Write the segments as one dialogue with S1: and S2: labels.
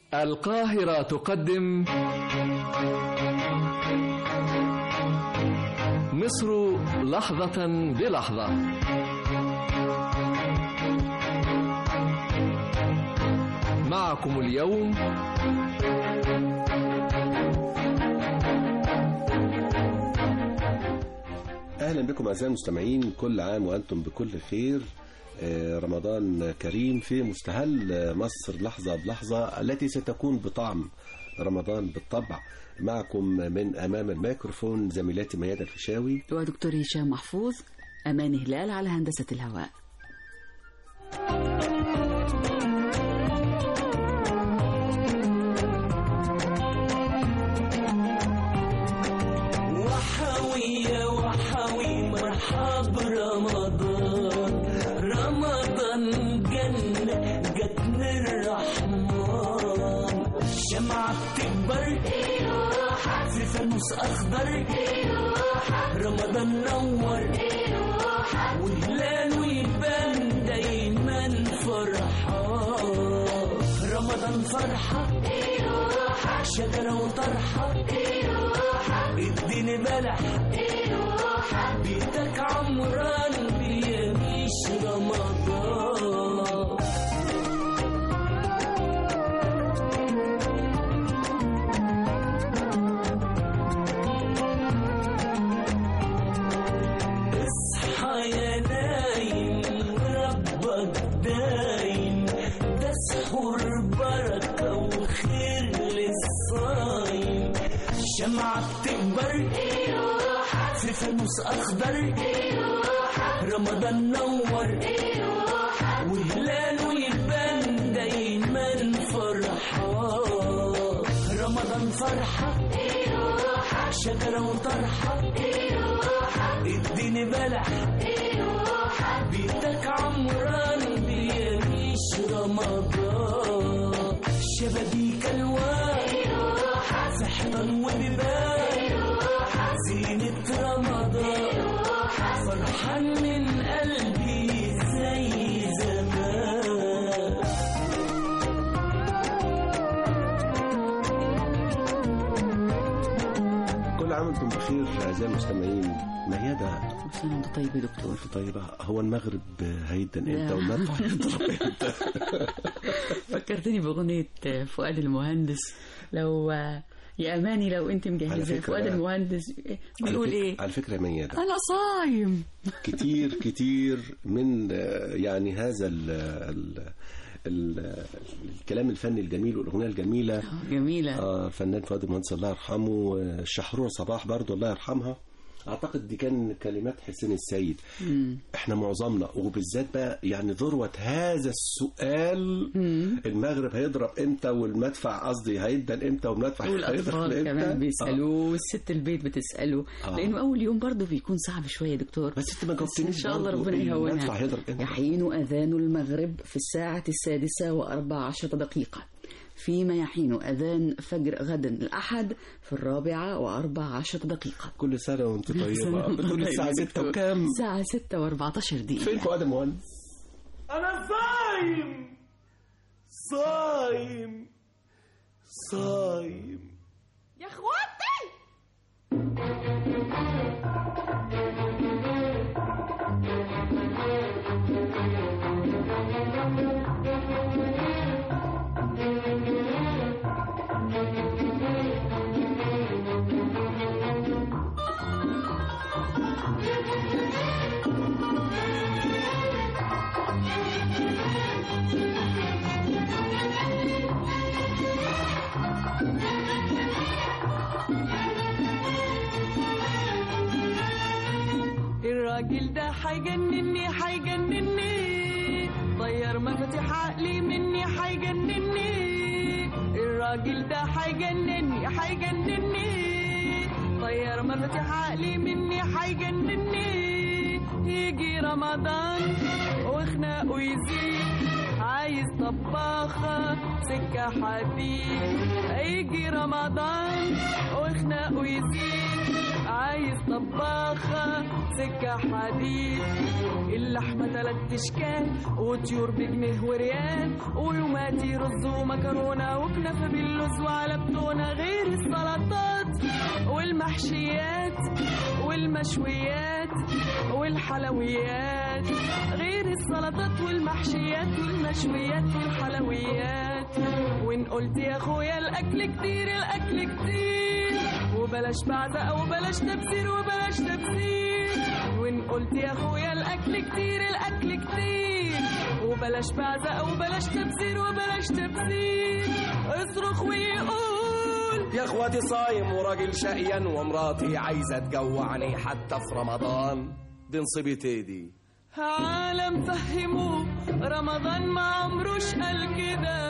S1: القاهرة تقدم مصر لحظة بلحظة معكم اليوم
S2: اهلا بكم اعزائي المستمعين كل عام وانتم بكل خير آه، رمضان كريم في مستهل آه، مصر لحظه بلحظه التي ستكون بطعم رمضان بالطبع معكم من امام الميكروفون زميلاتي ميادة الفيشاوي
S3: ودكتور هشام محفوظ أمان هلال على هندسة الهواء
S4: وحوي يا وحوي مرحب رمضان رمضان جنة جت من الرحمن شمعة بتكبر في فانوس أخضر رمضان نور وهلاله يبان دايما فرحان رمضان فرحة شجرة وطرحة اديني بلح بيتك عمران بيميش رمضان اصحى يا نايم ربك دايم ده سحور بركة وخير للصايم شمعة بتكبر في فانوس أخضر رمضان نور وهلاله يبان دايما فرحان رمضان فرحة شجرة وطرحة اديني بلح بيتك عمران بيعيش رمضان شبابيك الوان في حيطان وبيبان زينة رمضان فرحان من قلبي زي زمان
S2: كل عام وانتم بخير اعزائي المستمعين ميادة
S3: كل سنة وانت طيب يا دكتور
S2: في طيبة هو المغرب هيدن امتى
S3: لا.
S2: والمدفع هيضرب امتى
S3: فكرتني بأغنية فؤاد المهندس لو يا أماني لو أنت
S2: على
S3: مجهزة
S2: فكرة-
S3: فؤاد المهندس بيقول
S2: على فك-
S3: إيه
S2: على فكرة يا ميادة
S3: أنا صايم
S2: كتير كتير من آه، يعني هذا ال ال ال الكلام الفني الجميل والاغنيه الجميله
S3: جميلة
S2: آه فنان فؤاد المهندس الله يرحمه آه، الشحرورة صباح برضو الله يرحمها اعتقد دي كان كلمات حسين السيد
S3: مم.
S2: احنا معظمنا وبالذات بقى يعني ذروه هذا السؤال المغرب هيضرب امتى والمدفع قصدي هيدن امتى والمدفع هيضرب
S3: والأطفال
S2: امتى
S3: كمان بيسألوه والست البيت بتسأله
S2: آه.
S3: لأنه أول يوم برضه بيكون صعب شوية يا دكتور
S2: بس انت ما
S3: بس
S2: جاوبتنيش
S3: إن شاء الله
S2: برضو
S3: ربنا
S2: المدفع
S3: يهونها
S2: هيضرب امتى
S3: يحين أذان المغرب في الساعة السادسة وأربع عشرة دقيقة فيما يحين أذان فجر غد الأحد في الرابعة وأربع عشرة دقيقة
S2: كل سنه وانت طيبه
S3: سنة
S2: بتقول الساعه
S3: طيبة.
S2: 6 وكام
S3: الساعة ستة وأربعتاشر
S2: فين
S3: دقيقة
S2: فؤاد المهندس
S4: أنا صايم صايم صايم
S5: يا اخواتي الراجل ده حيجنني حيجنني طير مفاتيح عقلي مني حيجنني الراجل ده حيجنني حيجنني طير مفاتيح عقلي مني حيجنني يجي رمضان وخناقه يزيد عايز طباخة سكة حديد هيجي رمضان وخناقه يزيد عايز طباخة سكة حديد اللحمة تلات اشكال وطيور بجنيه وريال ويوماتي رز ومكرونة وكنافة باللوز وعلى بتونة غير السلطات والمحشيات والمشويات والحلويات غير السلطات والمحشيات والمشويات والحلويات وان قلت يا اخويا الاكل كتير الاكل كتير وبلاش بعزق وبلاش تبذير وبلاش تبذير وان قلت يا اخويا الاكل كتير الاكل كتير وبلاش بعزق وبلاش تبذير وبلاش تبذير اصرخ ويقول
S6: يا اخواتي صايم وراجل شقيان ومراتي عايزه تجوعني حتى في رمضان دي نصيبتي دي
S5: عالم فهموه رمضان ما عمروش قال كده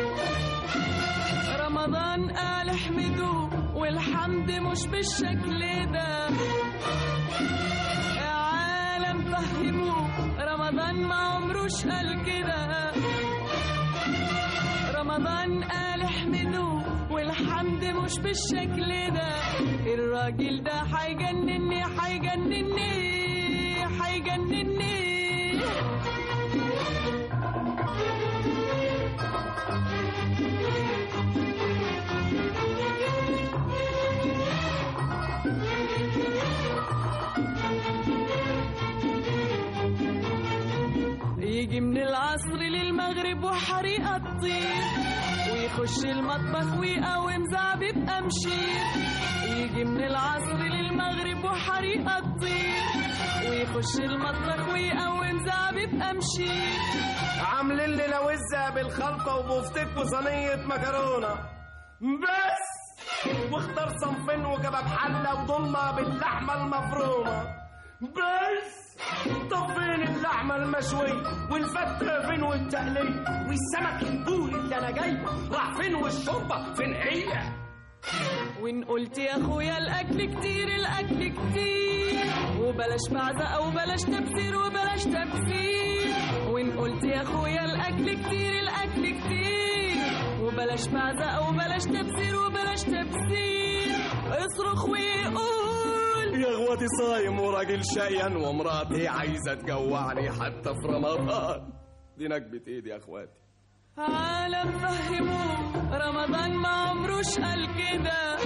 S5: رمضان قال احمدوه والحمد مش بالشكل ده يا عالم فهموه رمضان ما عمروش قال كده رمضان قال احمدوه والحمد مش بالشكل ده الراجل ده هيجنني هيجنني هيجنني يجي من العصر للمغرب وحريقة تطير ويخش المطبخ ويقوم زعبيب أمشير يجي من العصر للمغرب وحريقة تطير ويخش المطبخ ويقوم زعبيب أمشير
S6: عاملين لنا وزه بالخلطه وبفتك وصينيه مكرونه بس واختار صنفين وكباب حله وضمه باللحمه المفرومه بس طب فين اللحمه المشويه والفته فين والتقليه والسمك البوري اللي انا جاي راح فين والشوربه فين هي
S5: وان قلت يا اخويا الاكل كتير الاكل كتير وبلاش بعزق وبلاش تبذير وبلاش تبذير وان قلت يا اخويا الاكل كتير الاكل كتير وبلاش بعزق وبلاش تبذير وبلاش تبذير اصرخ ويقول
S6: يا اخواتي صايم وراجل شقيان ومراتي عايزه تجوعني حتى في رمضان دي نكبه ايدي يا اخواتي
S5: عالم فهموه رمضان ما عمروش قال كده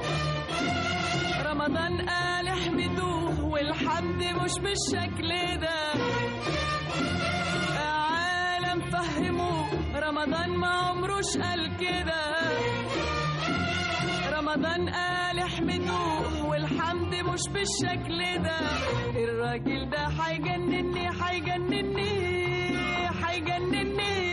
S5: رمضان قال احمدوه والحمد مش بالشكل ده عالم فهموه رمضان ما عمروش قال كده رمضان قال احمدوه والحمد مش بالشكل ده الراجل ده هيجنني هيجنني هيجنني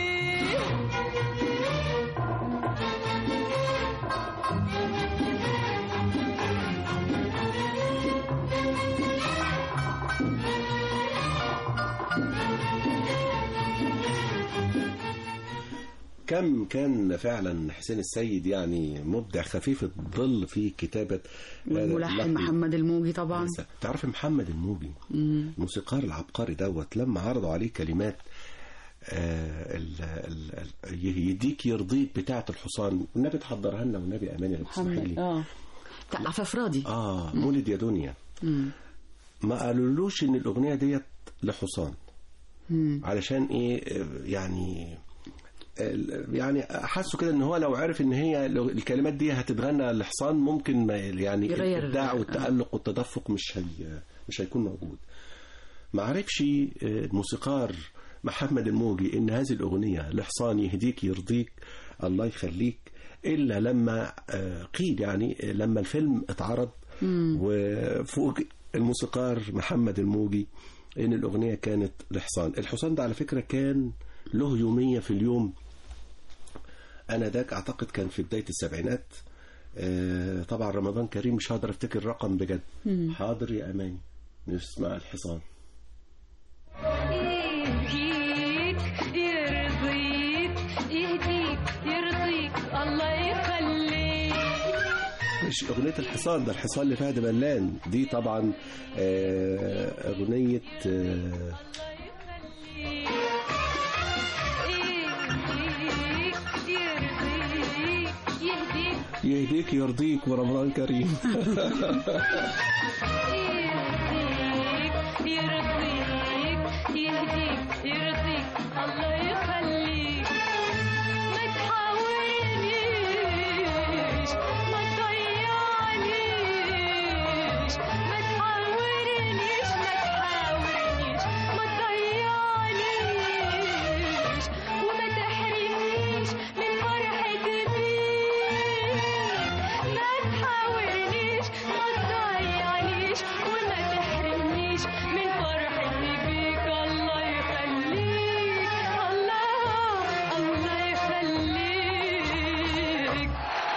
S2: كم كان فعلا حسين السيد يعني مبدع خفيف الظل في كتابة هذا
S3: والملحن
S2: اللحن.
S3: محمد الموجي طبعا
S2: لسه. تعرف محمد الموجي الموسيقار العبقري دوت لما عرضوا عليه كلمات آه ال ال ال يديك يرضيك بتاعة الحصان والنبي تحضرها لنا والنبي أماني لو تسمحي
S3: محمد
S2: لي
S3: اه بتاع عفاف راضي
S2: اه مولد يا دنيا
S3: مم.
S2: ما قالولوش ان الاغنيه ديت لحصان
S3: مم.
S2: علشان ايه آه، يعني آه، يعني حسوا كده ان هو لو عرف ان هي لو الكلمات دي هتتغنى لحصان ممكن ما يعني
S3: يغير-
S2: الابداع
S3: آه.
S2: والتالق والتدفق مش هي مش هيكون موجود ما عرفش آه، الموسيقار محمد الموجي ان هذه الاغنيه لحصان يهديك يرضيك الله يخليك الا لما آه، قيل يعني آه، لما الفيلم اتعرض وفوق الموسيقار محمد الموجي ان الاغنيه كانت لحصان الحصان ده على فكره كان له يوميه في اليوم انا داك اعتقد كان في بدايه السبعينات آه، طبعا رمضان كريم مش هقدر افتكر الرقم بجد حاضر يا اماني نسمع الحصان
S7: يهديك يرضيك يهديك يرضيك الله يخليك
S2: مش اغنيه الحصان ده الحصان لفهد بلان دي طبعا آه، اغنيه آه، يهديك يرضيك ورمضان كريم
S7: يهديك يرضيك يهديك يرضيك الله يخليك ما تحاورنيش ما تضيعنيش ما تحاورنيش ما تحاورنيش ما تضيعنيش وما تحرمنيش من فرحتي بيك ما تحاورنيش ما تضيعنيش وما تحرمنيش من فرحتي بيك الله يخليك الله الله يخليك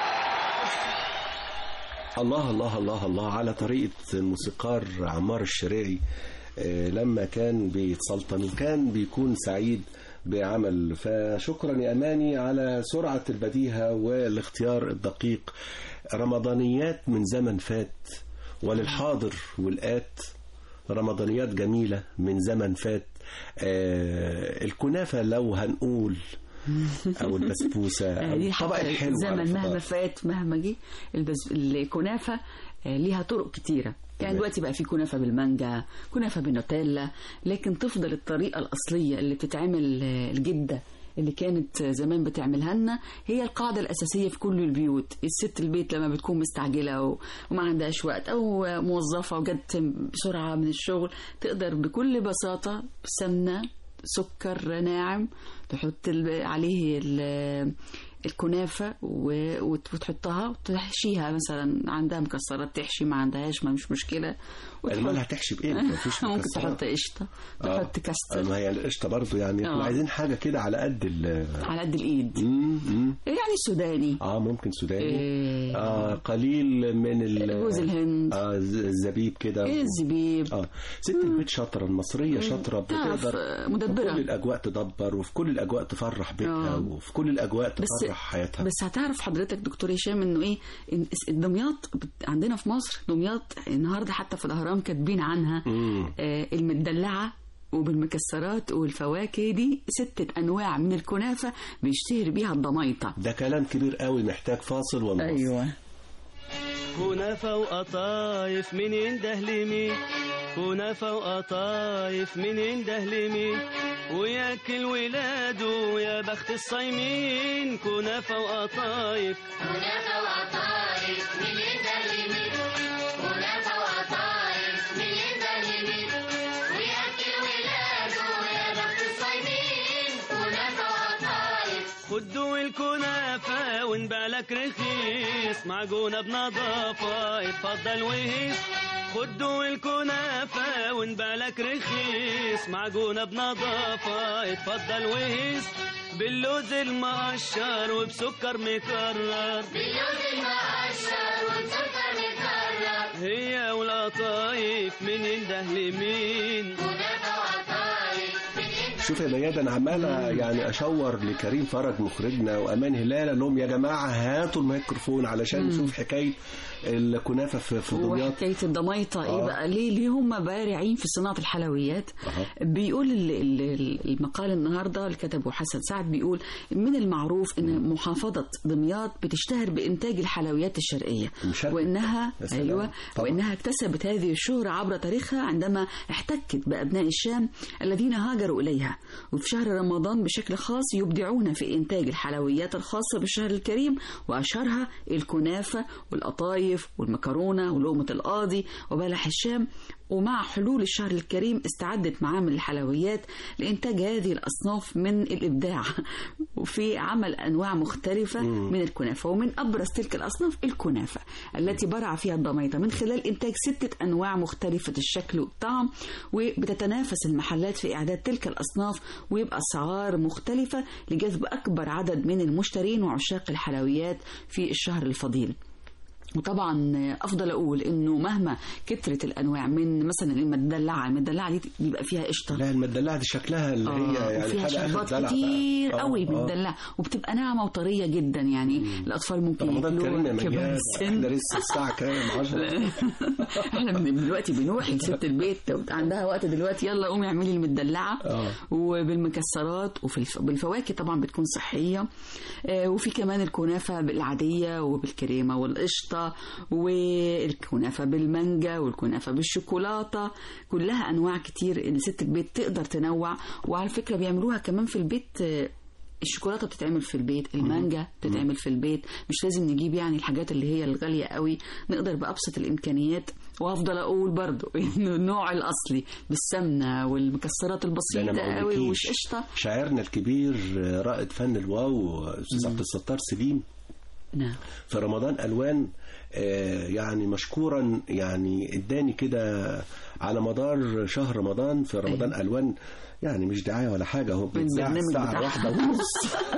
S2: الله الله الله الله على طريقة الموسيقار عمار الشريعي آه، لما كان بيتسلطن وكان بيكون سعيد بعمل فشكرا يا أماني على سرعة البديهة والاختيار الدقيق رمضانيات من زمن فات وللحاضر والآت رمضانيات جميلة من زمن فات آه الكنافة لو هنقول أو البسبوسة أو
S3: دي
S2: الطبق
S3: حتى
S2: الحلو على
S3: زمن مهما
S2: الفطار.
S3: فات مهما جه البز... الكنافه آه، ليها طرق كتيره يعني دلوقتي بقى في كنافه بالمانجا كنافه بالنوتيلا لكن تفضل الطريقه الاصليه اللي بتتعمل آه، الجده اللي كانت زمان بتعملها لنا هي القاعدة الأساسية في كل البيوت الست البيت لما بتكون مستعجلة و- وما عندهاش وقت أو موظفة وجت بسرعة من الشغل تقدر بكل بساطة سمنة سكر ناعم تحط ال- عليه ال- الكنافة و- وت- وتحطها وتحشيها مثلا عندها مكسرات تحشي ما عندهاش ما مش مشكلة
S2: المال هتحشي بايه ما فيش
S3: ممكن
S2: مكسرات.
S3: تحط قشطة
S2: آه.
S3: تحط كاستر
S2: ما هي القشطه برضو يعني احنا
S3: آه.
S2: عايزين حاجه كده على قد ال
S3: على قد الإيد
S2: مم، مم.
S3: يعني سوداني
S2: اه ممكن سوداني
S3: إيه.
S2: اه قليل من ال
S3: جوز الهند.
S2: اه ز- الزبيب كده
S3: إيه الزبيب
S2: اه ست البيت شاطره المصريه شاطره
S3: تعرف،
S2: بتقدر
S3: آه،
S2: في
S3: مدبرة.
S2: كل الاجواء تدبر وفي كل الاجواء تفرح بيتها
S3: آه.
S2: وفي كل الاجواء
S3: بس
S2: تفرح حياتها
S3: بس هتعرف حضرتك دكتور هشام انه ايه إن دمياط بت- عندنا في مصر دمياط النهارده حتى في الاهرام كاتبين عنها
S2: مم.
S3: آه المدلعه وبالمكسرات والفواكه دي ستة أنواع من الكنافة بيشتهر بيها الضمايطة
S2: ده كلام كبير قوي محتاج فاصل ونواصل
S8: كنافة وقطايف من ينده لمين كنافة وقطايف من ينده لمين وياكل ولاده يا بخت الصايمين كنافة وقطايف خدوا الكنافة ونبالك رخيص معجونة بنظافة اتفضل وهيس خدوا الكنافة ونبالك رخيص معجونة بنظافة اتفضل وهيس باللوز المقشر وبسكر مكرر باللوز المقشر وبسكر مكرر هي والقطايف من ينده لمين
S2: شوف يا مياد انا عمال يعني اشور لكريم فرج مخرجنا وامان هلال اقول لهم يا جماعه هاتوا الميكروفون علشان نشوف حكايه الكنافه في في دمياط
S3: وحكاية الضمايطة ايه
S2: آه.
S3: بقى ليه ليه هم بارعين في صناعة الحلويات
S2: أها.
S3: بيقول ال- ال- المقال النهاردة اللي كتبه حسن سعد بيقول من المعروف ان محافظة دمياط بتشتهر بانتاج الحلويات الشرقية
S2: مشرق.
S3: وانها
S2: يا سلام.
S3: ايوه
S2: طبعا.
S3: وانها اكتسبت هذه الشهرة عبر تاريخها عندما احتكت بابناء الشام الذين هاجروا اليها وفي شهر رمضان بشكل خاص يبدعون في انتاج الحلويات الخاصة بالشهر الكريم واشهرها الكنافة والقطايف والمكرونة ولقمة القاضي وبلح الشام ومع حلول الشهر الكريم استعدت معامل الحلويات لإنتاج هذه الأصناف من الإبداع وفي عمل أنواع مختلفة من الكنافة ومن أبرز تلك الأصناف الكنافة التي برع فيها الضميطة من خلال إنتاج ستة أنواع مختلفة الشكل والطعم وبتتنافس المحلات في إعداد تلك الأصناف ويبقى أسعار مختلفة لجذب أكبر عدد من المشترين وعشاق الحلويات في الشهر الفضيل وطبعا افضل اقول انه مهما كترت الانواع من مثلا المدلعه المدلعه دي بيبقى فيها قشطه
S2: لا المدلعه دي شكلها اللي هي
S3: آه،
S2: يعني
S3: وفيها
S2: حاجه اخر
S3: شربات
S2: دلع بقى.
S3: كتير
S2: آه،
S3: قوي
S2: آه.
S3: مدلعه وبتبقى ناعمه وطريه جدا يعني الاطفال ممكن
S2: رمضان كريم يا
S3: ياكلوها كبار
S2: مجاد
S3: السن
S2: احنا لسه الساعه كام 10
S3: احنا من دلوقتي بنوحي لست البيت لو عندها وقت دلوقتي يلا قومي اعملي المدلعه
S2: آه.
S3: وبالمكسرات وفي الف... بالفواكه طبعا بتكون صحيه آه، وفي كمان الكنافه بالعاديه وبالكريمه والقشطه والكنافه بالمانجا والكنافه بالشوكولاته كلها انواع كتير ان ست البيت تقدر تنوع وعلى فكره بيعملوها كمان في البيت آه، الشوكولاته بتتعمل في البيت المانجا بتتعمل في البيت مش لازم نجيب يعني الحاجات اللي هي الغاليه قوي نقدر بابسط الامكانيات وافضل اقول برضو انه النوع الاصلي بالسمنه والمكسرات
S2: ده أنا
S3: البسيطه
S2: ما
S3: قوي
S2: أقولكيش.
S3: والقشطه
S2: شاعرنا الكبير رائد فن الواو استاذ عبد الستار سليم
S3: نعم
S2: في رمضان الوان آه، يعني مشكورا يعني اداني كده على مدار شهر رمضان في رمضان الوان يعني مش دعايه ولا حاجه هو بيتذاع
S3: البرنامج
S2: الساعه
S3: بتاعها.
S2: واحدة ونص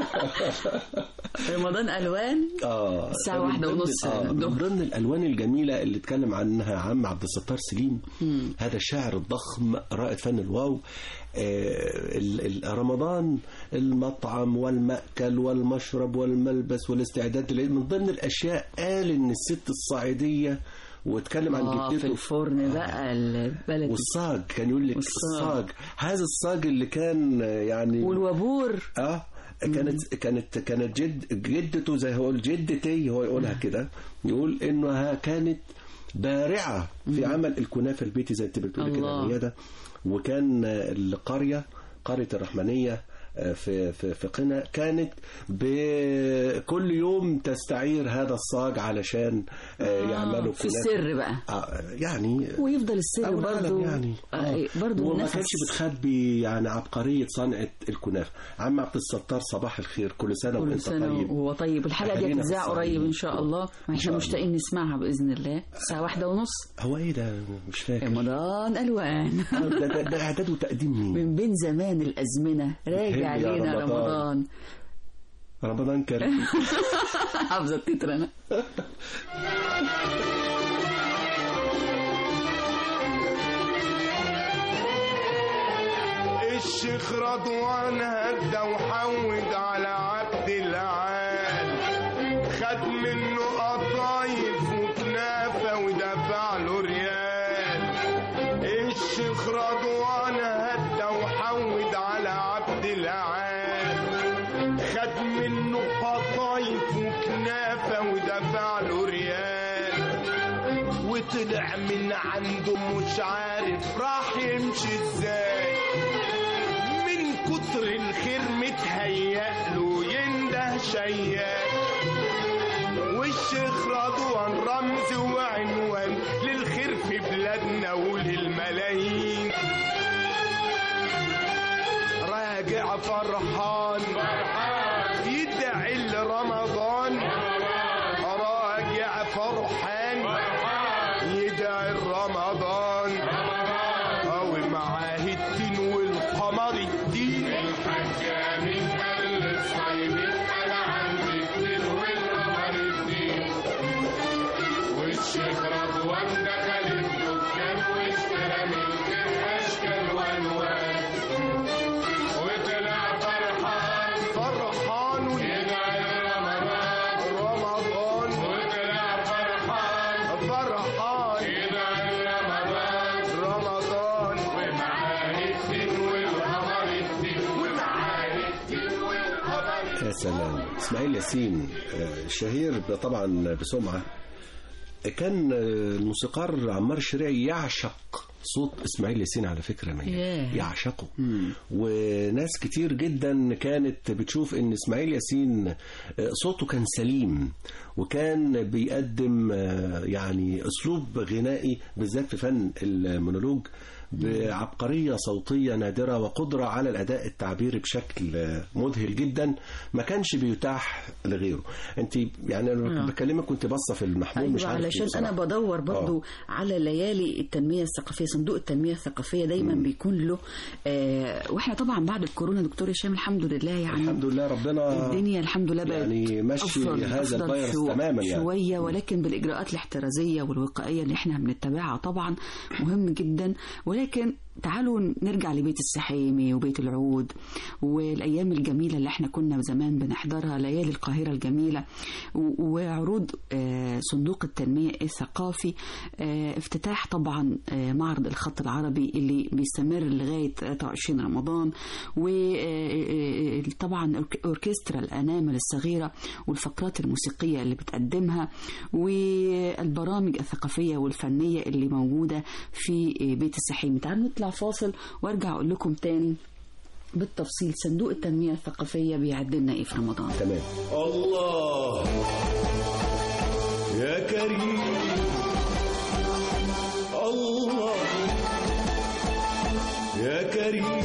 S3: رمضان الوان
S2: اه
S3: الساعة
S2: من
S3: واحدة
S2: ضمن-
S3: ونص
S2: آه من
S3: الظهر.
S2: ضمن الالوان الجميله اللي اتكلم عنها عم عبد الستار سليم هذا الشاعر الضخم رائد فن الواو آه، ال- ال- رمضان المطعم والمأكل والمشرب والملبس والاستعداد للعيد من ضمن الاشياء قال ان الست الصعيديه واتكلم عن
S3: اه في
S2: جدته
S3: الفرن بقى البلد
S2: والصاج كان يقول لك
S3: والصاج.
S2: الصاج هذا الصاج اللي كان آه، يعني
S3: والوابور
S2: اه كانت كانت كانت جد جدته زي هو يقول جدتي هو يقولها كده يقول انها كانت بارعه في عمل الكنافه البيتي زي انت بتقولي كده
S3: الله.
S2: يا ميادة. وكان القريه قريه الرحمنيه آه، في في في قنا كانت بكل يوم تستعير هذا الصاج علشان آه، يعملوا
S3: في
S2: كنافة.
S3: السر بقى
S2: آه، يعني
S3: ويفضل السر
S2: أو العالم
S3: برضه
S2: يعني
S3: آه. برضه
S2: وما
S3: النفس.
S2: كانش بتخبي يعني عبقرية صنعة الكنافة عم عبد الستار صباح الخير كل سنة
S3: كل
S2: وانت
S3: سنة
S2: طيب
S3: وهو طيب الحلقة دي
S2: أهالينا
S3: هتتذاع
S2: بالصعيد.
S3: قريب إن شاء الله
S2: إن
S3: واحنا
S2: شاء الله.
S3: مشتاقين نسمعها بإذن الله الساعة واحدة ونص
S2: هو ايه ده مش فاكر
S3: رمضان ألوان
S2: آه، ده, ده, ده اعداد وتقديم مين
S3: من بين زمان الأزمنة راجع
S2: يا
S3: لينا
S2: رمضان.
S3: رمضان
S2: رمضان كريم
S3: حافظة التتر أنا
S6: الشيخ رضوان هدى وحود على عبد العال خد منه قطايف وكنافة ودفع له ريال الشيخ رضوان هدى وحود على عبد العال خد منه قطايف وكنافة ودفع له ريال وطلع من عنده مش عارف راح يمشي ازاي من كتر الخير متهيأ له ينده شيال والشيخ رضوان رمز وعنوان للخير في بلادنا وللملايين راجع فرحان يدعي لرمضان راجع فرحان يدعي رمضان أو معاه الدين والقمر الدين الحجام قال الصايمين أنا عندي الدين والقمر الدين والشيخ رضوان دخل الدكان واشترى من غير أشكال وألوان وطلع فرحان فرحان ويدعي رمضان رمضان وطلع فرحان فرحان يدعي رمضان رمضان ومعاه الدين والقمر الدين ومعاه الدين والقمر
S2: يا سلام اسماعيل ياسين آه، الشهير ب- طبعا بسمعة كان آه، الموسيقار عمار الشريعي يعشق صوت اسماعيل ياسين على فكرة ما
S3: ياه.
S2: يعشقه وناس كتير جدا كانت بتشوف ان اسماعيل ياسين آه، صوته كان سليم وكان بيقدم آه، يعني اسلوب غنائي بالذات في فن المونولوج بعبقرية صوتية نادرة وقدرة على الأداء التعبيري بشكل آه، مذهل جدا ما كانش بيتاح لغيره انت يعني انا
S3: آه.
S2: بكلمك كنت باصه في المحمول مش
S3: ايوه
S2: عارف
S3: علشان
S2: إيه
S3: انا
S2: بصراحة.
S3: بدور برضو على ليالي التنميه الثقافيه صندوق التنميه الثقافيه دايما بيكون له آه واحنا طبعا بعد الكورونا دكتور هشام الحمد لله يعني
S2: الحمد لله ربنا
S3: الدنيا الحمد لله بقت
S2: يعني مشي
S3: أفضل
S2: هذا
S3: أفضل
S2: الفيروس
S3: شو-
S2: تماما يعني
S3: شوية ولكن بالإجراءات الاحترازية والوقائية اللي احنا بنتبعها طبعا مهم جدا ولكن تعالوا نرجع لبيت السحيمي وبيت العود والأيام الجميلة اللي احنا كنا زمان بنحضرها ليالي القاهرة الجميلة و- وعروض آه، صندوق التنمية الثقافي آه، افتتاح طبعا آه، معرض الخط العربي اللي بيستمر لغاية 23 رمضان وطبعا أوركسترا الأنامل الصغيرة والفقرات الموسيقية اللي بتقدمها والبرامج الثقافية والفنية اللي موجودة في بيت السحيم تعالوا نطلع فاصل وارجع اقول لكم تاني بالتفصيل صندوق التنمية الثقافية بيعد لنا ايه في رمضان
S2: تمام
S6: الله يا كريم الله يا كريم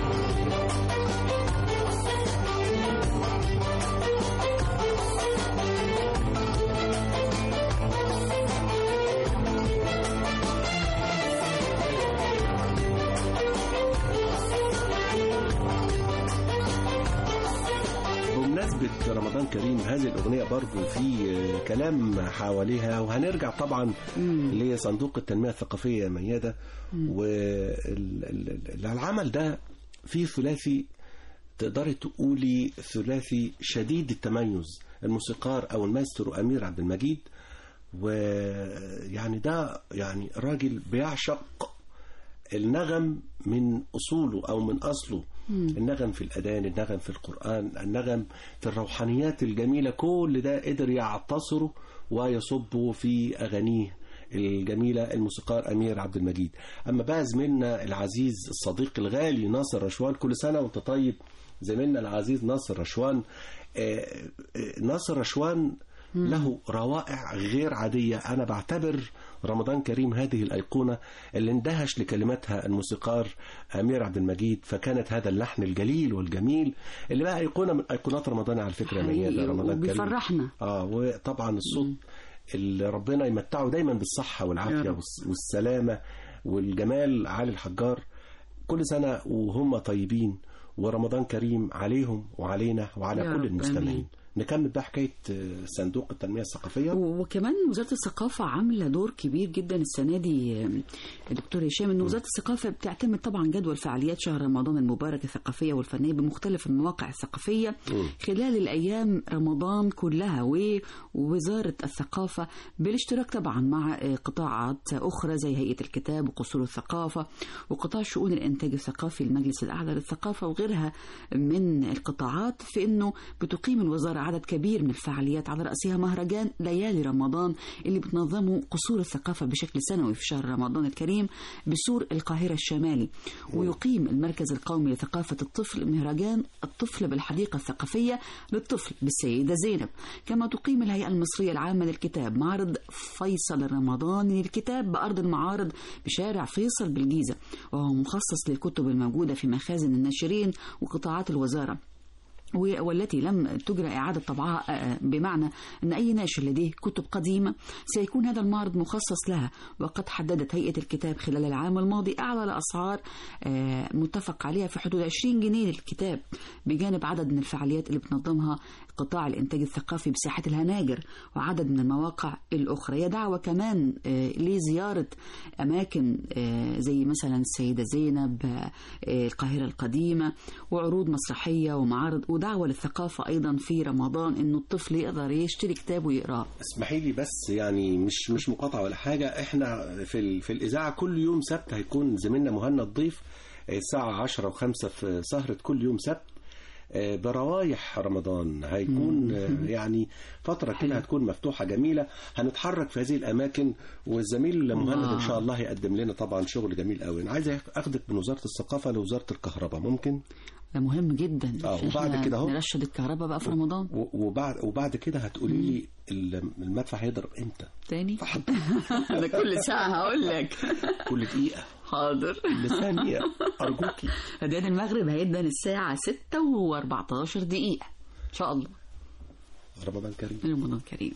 S2: بمناسبة رمضان كريم هذه الأغنية برضو في آه، كلام حواليها وهنرجع طبعا لصندوق التنمية الثقافية ميادة والعمل ده فيه ثلاثي تقدري تقولي ثلاثي شديد التميز الموسيقار أو المايسترو أمير عبد المجيد ويعني ده يعني راجل بيعشق النغم من أصوله أو من أصله النغم في الأذان النغم في القرآن النغم في الروحانيات الجميلة كل ده قدر يعتصره ويصبه في أغانيه الجميلة الموسيقار أمير عبد المجيد أما بقى زميلنا العزيز الصديق الغالي ناصر رشوان كل سنة وأنت طيب زميلنا العزيز ناصر رشوان آه، آه، ناصر رشوان له روائع غير عادية أنا بعتبر رمضان كريم هذه الأيقونة اللي اندهش لكلماتها الموسيقار أمير عبد المجيد فكانت هذا اللحن الجليل والجميل اللي بقى أيقونة من أيقونات رمضان على فكرة يا
S3: حقيقي،
S2: ميادة رمضان كريم
S3: وبيفرحنا.
S2: اه وطبعا الصوت اللي ربنا يمتعه دايما بالصحة
S3: يا
S2: والعافية
S3: رب.
S2: والس- والسلامة والجمال علي الحجار كل سنة وهم طيبين ورمضان كريم عليهم وعلينا وعلى
S3: يا
S2: كل
S3: رب،
S2: المستمعين
S3: آمين.
S2: نكمل بقى حكاية آه، صندوق التنمية الثقافية
S3: و- وكمان وزارة الثقافة عاملة دور كبير جدا السنة دي آم، دكتور هشام ان وزارة الثقافة بتعتمد طبعا جدول فعاليات شهر رمضان المبارك الثقافية والفنية بمختلف المواقع الثقافية خلال الأيام رمضان كلها ووزارة الثقافة بالاشتراك طبعا مع آه، قطاعات أخرى زي هيئة الكتاب وقصور الثقافة وقطاع شؤون الإنتاج الثقافي المجلس الأعلى للثقافة وغيرها من القطاعات في أنه بتقيم الوزارة عدد كبير من الفعاليات على رأسها مهرجان ليالي رمضان اللي بتنظمه قصور الثقافة بشكل سنوي في شهر رمضان الكريم بسور القاهرة الشمالي ويقيم المركز القومي لثقافة الطفل مهرجان الطفل بالحديقة الثقافية للطفل بالسيدة زينب كما تقيم الهيئة المصرية العامة للكتاب معرض فيصل الرمضاني للكتاب بأرض المعارض بشارع فيصل بالجيزة وهو مخصص للكتب الموجودة في مخازن الناشرين وقطاعات الوزارة و- والتي لم تجرى إعادة طبعها آه، بمعنى أن أي ناشر لديه كتب قديمة سيكون هذا المعرض مخصص لها وقد حددت هيئة الكتاب خلال العام الماضي أعلى الأسعار آه، متفق عليها في حدود 20 جنيه للكتاب بجانب عدد من الفعاليات اللي بتنظمها قطاع الإنتاج الثقافي بساحة الهناجر وعدد من المواقع الأخرى هي دعوة كمان آه، لزيارة أماكن آه، زي مثلا السيدة زينب آه، آه، القاهرة القديمة وعروض مسرحية ومعارض ودعوة للثقافة أيضا في رمضان إنه الطفل يقدر يشتري كتاب ويقراه
S2: اسمحي لي بس يعني مش مش مقاطعة ولا حاجة احنا في ال- في الإذاعة كل يوم سبت هيكون زميلنا مهند ضيف آه، الساعة 10 و5 في سهرة كل يوم سبت آه، بروايح رمضان هيكون آه، يعني فترة كده هتكون مفتوحة جميلة هنتحرك في هذه الأماكن والزميل مهند إن شاء الله هيقدم لنا طبعا شغل جميل قوي أنا عايز أخدك من وزارة الثقافة لوزارة الكهرباء ممكن؟
S3: ده مهم جدا
S2: آه،
S3: عشان
S2: وبعد
S3: إحنا
S2: كده أهو.
S3: نرشد الكهرباء بقى في رمضان
S2: و- وبعد وبعد كده هتقولي لي ال- المدفع هيضرب امتى
S3: تاني
S2: فحط
S3: انا كل ساعه هقول لك
S2: كل دقيقه
S3: حاضر
S2: كل ثانيه ارجوكي
S3: أذان المغرب هيدن الساعة 6 و14 دقيقة إن شاء الله
S2: رمضان كريم
S3: رمضان كريم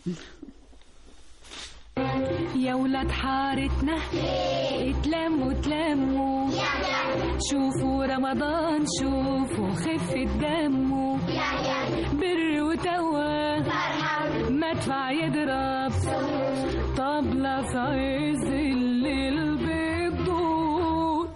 S5: يا ولاد حارتنا اتلموا اتلموا شوفوا رمضان شوفوا خفة دمه بر وتوا مدفع يضرب طبلة في عز الليل بتدور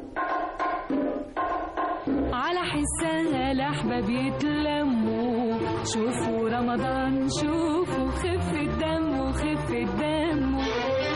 S5: على حسها الأحباب يتلموا شوفوا رمضان شوفوا خفة دمه خفة دمه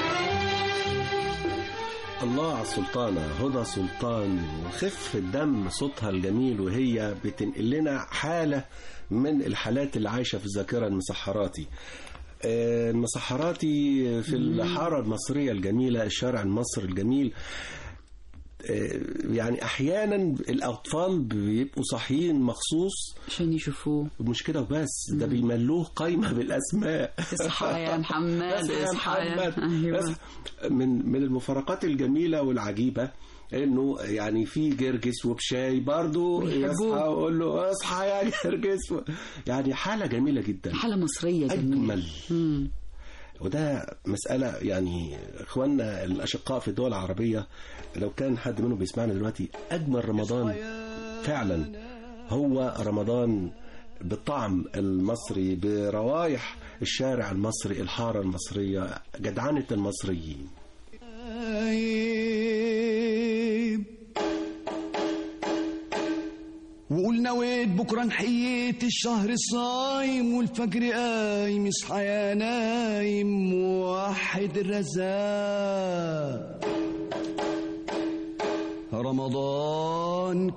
S2: الله على السلطانة هدى سلطان وخف الدم صوتها الجميل وهي بتنقل لنا حالة من الحالات اللي عايشة في الذاكرة المسحراتي آه، المسحراتي في الحارة المصرية الجميلة الشارع المصري الجميل آه، يعني أحيانا الأطفال بيبقوا صاحيين مخصوص
S3: عشان يشوفوه
S2: مش كده وبس ده بيملوه قايمة بالأسماء
S3: اصحى يا محمد
S2: بس يا
S3: اصحى يا
S2: محمد
S3: أيوة.
S2: بس من من المفارقات الجميلة والعجيبة انه يعني في جرجس وبشاي برضو
S3: بيحبوه.
S2: يصحى ويقول له اصحى يا جرجس يعني حالة جميلة جدا
S3: حالة مصرية جميلة
S2: اجمل
S3: مم.
S2: وده مسألة يعني اخواننا الاشقاء في الدول العربية لو كان حد منهم بيسمعنا دلوقتي اجمل رمضان فعلا هو رمضان بالطعم المصري بروايح الشارع المصري الحارة المصرية جدعنة المصريين
S9: نايم وقول نويت بكره نحييت الشهر صايم والفجر قايم اصحى يا نايم وحد الرزاق رمضان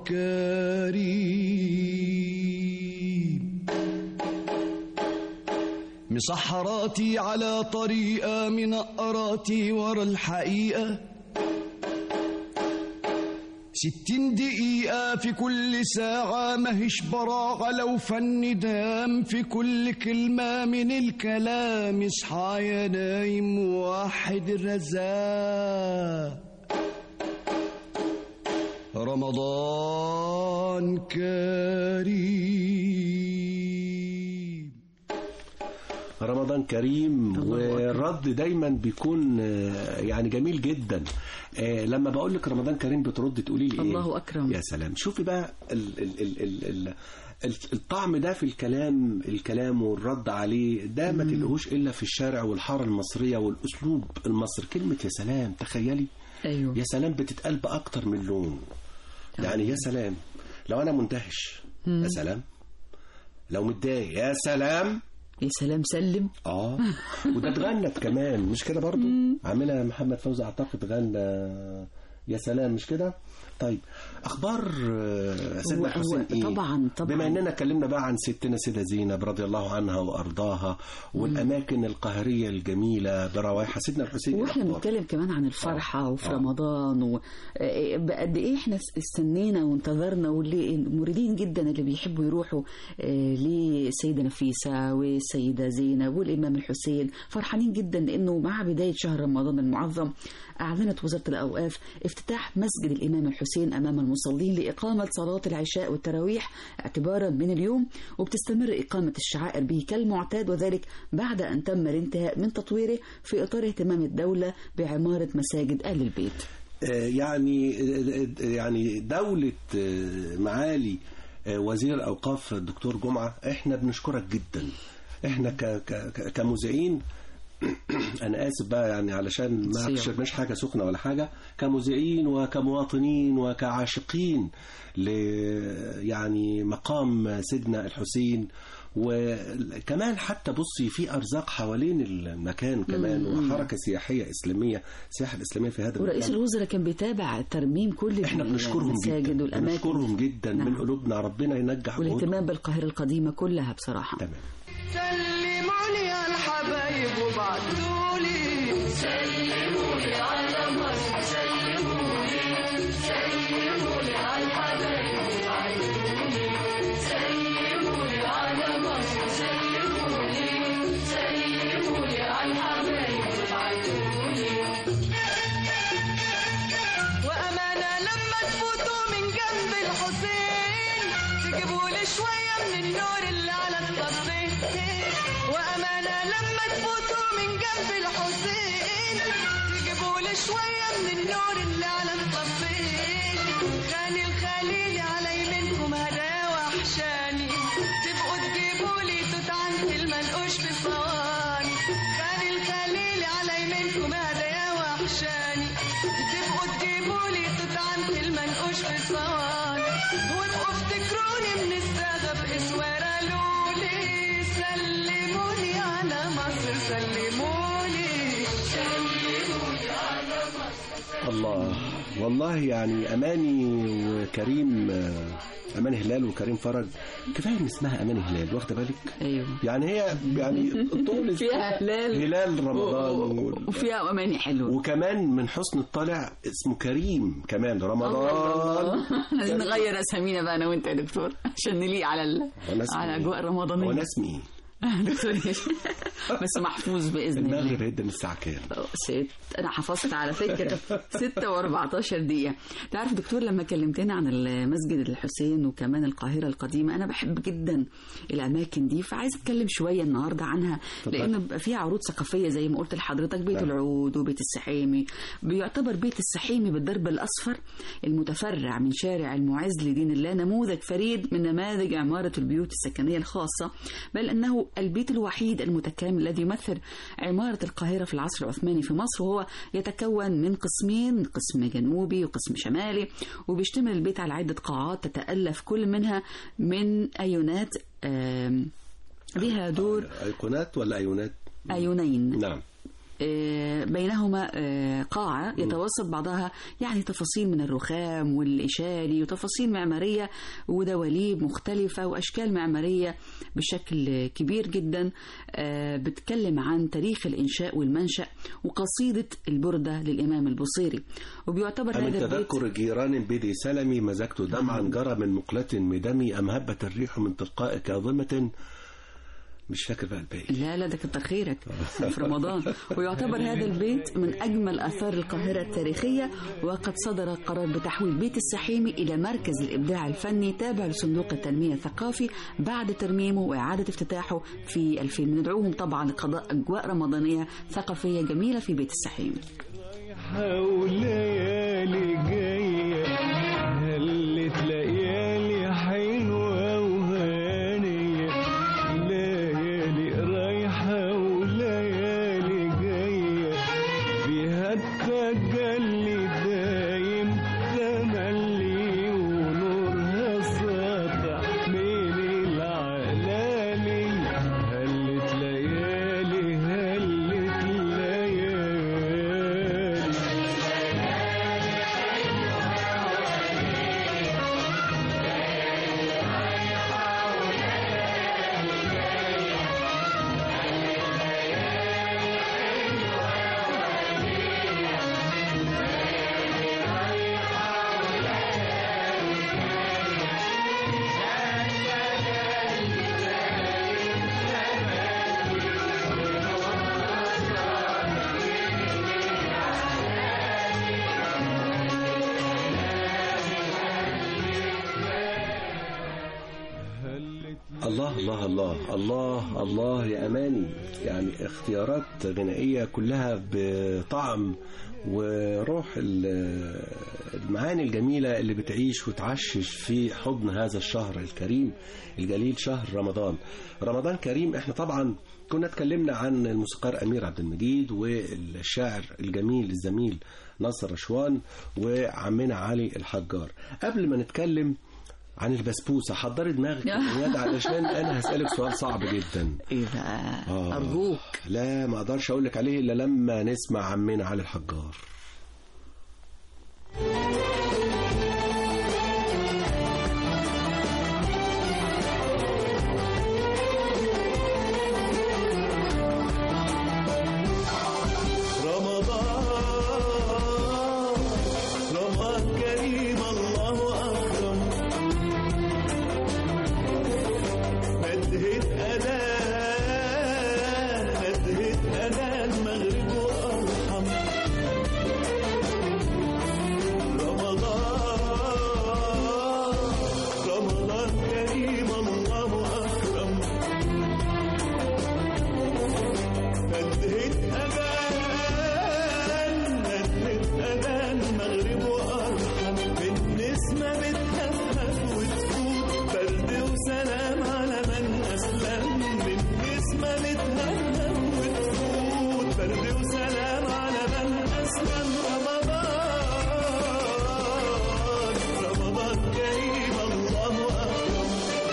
S9: كريم مسحراتي على طريقة منقراتي ورا الحقيقة ستين دقيقة في كل ساعة ماهيش براعة لو فن دام في كل كلمة من الكلام اصحى يا نايم وحد الرزاق رمضان كريم
S2: رمضان كريم والرد دايما بيكون آه، يعني جميل جدا آه، لما بقول لك رمضان كريم بترد تقولي لي ايه
S3: الله أكرم.
S2: يا سلام شوفي بقى ال ال ال ال ال ال- الطعم ده في الكلام الكلام والرد عليه ده ما تلقوش الا في الشارع والحاره المصريه والاسلوب المصري كلمه يا سلام تخيلي
S3: أيوه
S2: يا سلام بتتقال باكتر من لون يعني يا سلام لو انا مندهش يا سلام لو متضايق يا سلام
S3: يا سلام سلم
S2: اه وده اتغنت كمان مش كده برضو عاملها محمد فوزي اعتقد غنى يا سلام مش كده طيب اخبار آه، سيدنا
S3: هو-
S2: الحسين
S3: هو
S2: ايه
S3: طبعاً- طبعاً.
S2: بما اننا اتكلمنا بقى عن ستنا سيده زينب رضي الله عنها وارضاها والاماكن القاهريه الجميله بروايحها سيدنا الحسين إيه
S3: واحنا
S2: الأخبار؟
S3: بنتكلم كمان عن الفرحة وفي
S2: آه.
S3: رمضان وقد ايه احنا استنينا وانتظرنا واللي المريدين جدا اللي بيحبوا يروحوا آه، لسيدة نفيسة والسيدة زينب والإمام الحسين فرحانين جدا لأنه مع بداية شهر رمضان المعظم أعلنت وزارة الأوقاف افتتاح مسجد الإمام الحسين أمام المصلين لإقامة صلاة العشاء والتراويح اعتبارا من اليوم وبتستمر إقامة الشعائر به كالمعتاد وذلك بعد أن تم الانتهاء من تطويره في إطار اهتمام الدولة بعمارة مساجد آل البيت
S2: آه، يعني آه، يعني دولة آه، معالي آه، وزير الأوقاف الدكتور جمعة احنا بنشكرك جدا احنا ك- ك- ك- كمذيعين انا اسف بقى يعني علشان ما
S3: صيام.
S2: شربناش حاجه سخنه ولا حاجه كمذيعين وكمواطنين وكعاشقين ل يعني مقام سيدنا الحسين وكمان حتى بصي في ارزاق حوالين المكان كمان وحركه سياحيه اسلاميه السياحه الاسلاميه في هذا
S3: ورئيس
S2: المكان
S3: الوزراء كان بيتابع ترميم كل
S2: احنا بنشكرهم
S3: المساجد
S2: جدا
S3: والأماكن
S2: بنشكرهم جدا
S3: نعم.
S2: من قلوبنا ربنا ينجح
S3: والاهتمام
S2: جهودهم.
S3: بالقاهرة القديمة كلها بصراحة
S2: تمام
S9: سلموا لي على الحبايب وبعتوا لي سلموا لي على مصر سلموا لي سلموا لي على الحبايب وبعتوا
S5: شوية من النور اللي على الطفين وأمانة لما تفوتوا من جنب الحسين تجيبوا لي شوية من النور اللي على الطفين خاني الخليل على يمينكم هدايا وحشاني تبقوا تجيبوا لي توت عند المنقوش في صواني خاني الخليل على يمينكم هدايا وحشاني تبقوا تجيبوا لي توت عند المنقوش في صواني وابقوا افتكروني من السادة بإسوارة لولي سلموني على مصر سلموني سلموني على مصر
S2: الله والله يعني اماني وكريم آه، امان هلال وكريم فرج كفايه ان اسمها امان هلال واخده بالك
S3: ايوه
S2: يعني هي يعني طول
S3: فيها هلال
S2: هلال رمضان
S3: و-
S2: و...
S3: و- وفيها اماني حلوه
S2: وكمان من حسن الطالع اسمه كريم كمان رمضان
S3: عايزين نغير اسامينا بقى انا وانت يا دكتور عشان نليق على ال...
S2: هو اسمه
S3: على
S2: إيه؟
S3: الاجواء الرمضانيه
S2: هو أنا اسمي ايه؟
S3: دكتور هشام. بس محفوظ باذن الله
S2: المغرب هيدا من الساعه كام؟
S3: ست انا حفظت على فكره 6 و14 دقيقه تعرف دكتور لما كلمتنا عن المسجد الحسين وكمان القاهره القديمه انا بحب جدا الاماكن دي فعايز اتكلم شويه النهارده عنها لان بيبقى فيها عروض ثقافيه زي ما قلت لحضرتك بيت العود وبيت السحيمي بيعتبر بيت السحيمي بالدرب الاصفر المتفرع من شارع المعز لدين الله نموذج فريد من نماذج عماره البيوت السكنيه الخاصه بل انه البيت الوحيد المتكامل الذي يمثل عماره القاهره في العصر العثماني في مصر وهو يتكون من قسمين قسم جنوبي وقسم شمالي وبيشتمل البيت على عده قاعات تتالف كل منها من ايونات آم، لها دور
S2: ايقونات ولا ايونات؟
S3: ايونين
S2: نعم
S3: آه، بينهما آه، قاعة يتوسط بعضها يعني تفاصيل من الرخام والإشاري وتفاصيل معمارية ودواليب مختلفة وأشكال معمارية بشكل كبير جدا آه، بتكلم عن تاريخ الإنشاء والمنشأ وقصيدة البردة للإمام البصيري وبيعتبر
S2: أمن
S3: هذا البيت
S2: تذكر جيران بدي سلمي مزجت دمعا جرى من مقلة مدمي أم هبت الريح من تلقاء كاظمة مش فاكر بقى الباقي
S3: لا لا ده كتر خيرك في رمضان ويعتبر هذا البيت من أجمل آثار القاهرة التاريخية وقد صدر قرار بتحويل بيت السحيمي إلى مركز الإبداع الفني تابع لصندوق التنمية الثقافي بعد ترميمه وإعادة افتتاحه في 2000 ندعوهم طبعا لقضاء أجواء رمضانية ثقافية جميلة في بيت السحيمي
S10: وليالي جاية هلت ليالي حلوة وهانية ليالي رايحة وليالي جاية فيها التجلي دايم تملي ونورها ساطع من العلالي هلت ليالي هلت ليالي
S2: الله الله الله الله الله يا أماني يعني اختيارات غنائية كلها بطعم وروح ال- المعاني الجميلة اللي بتعيش وتعشش في حضن هذا الشهر الكريم الجليل شهر رمضان رمضان كريم احنا طبعا كنا اتكلمنا عن الموسيقار أمير عبد المجيد والشاعر الجميل الزميل ناصر رشوان وعمنا علي الحجار قبل ما نتكلم عن البسبوسه حضري دماغك يا اياد علشان انا هسالك سؤال صعب جدا
S3: ايه بقى
S2: آه.
S3: ارجوك
S2: لا ما اقدرش اقول لك عليه الا لما نسمع عمنا علي الحجار
S10: رمضان رمضان كريم الله أكرم ندهت أذان ندهت أذان مغرب وأرحم ندهت أذان ندهت أذان مغرب وأرحم النسمة بتهفف وتفوت برد وسلام على من أسلم النسمة بتهفف وتفوت برد وسلام على من أسلم رمضان رمضان كريم الله أكبر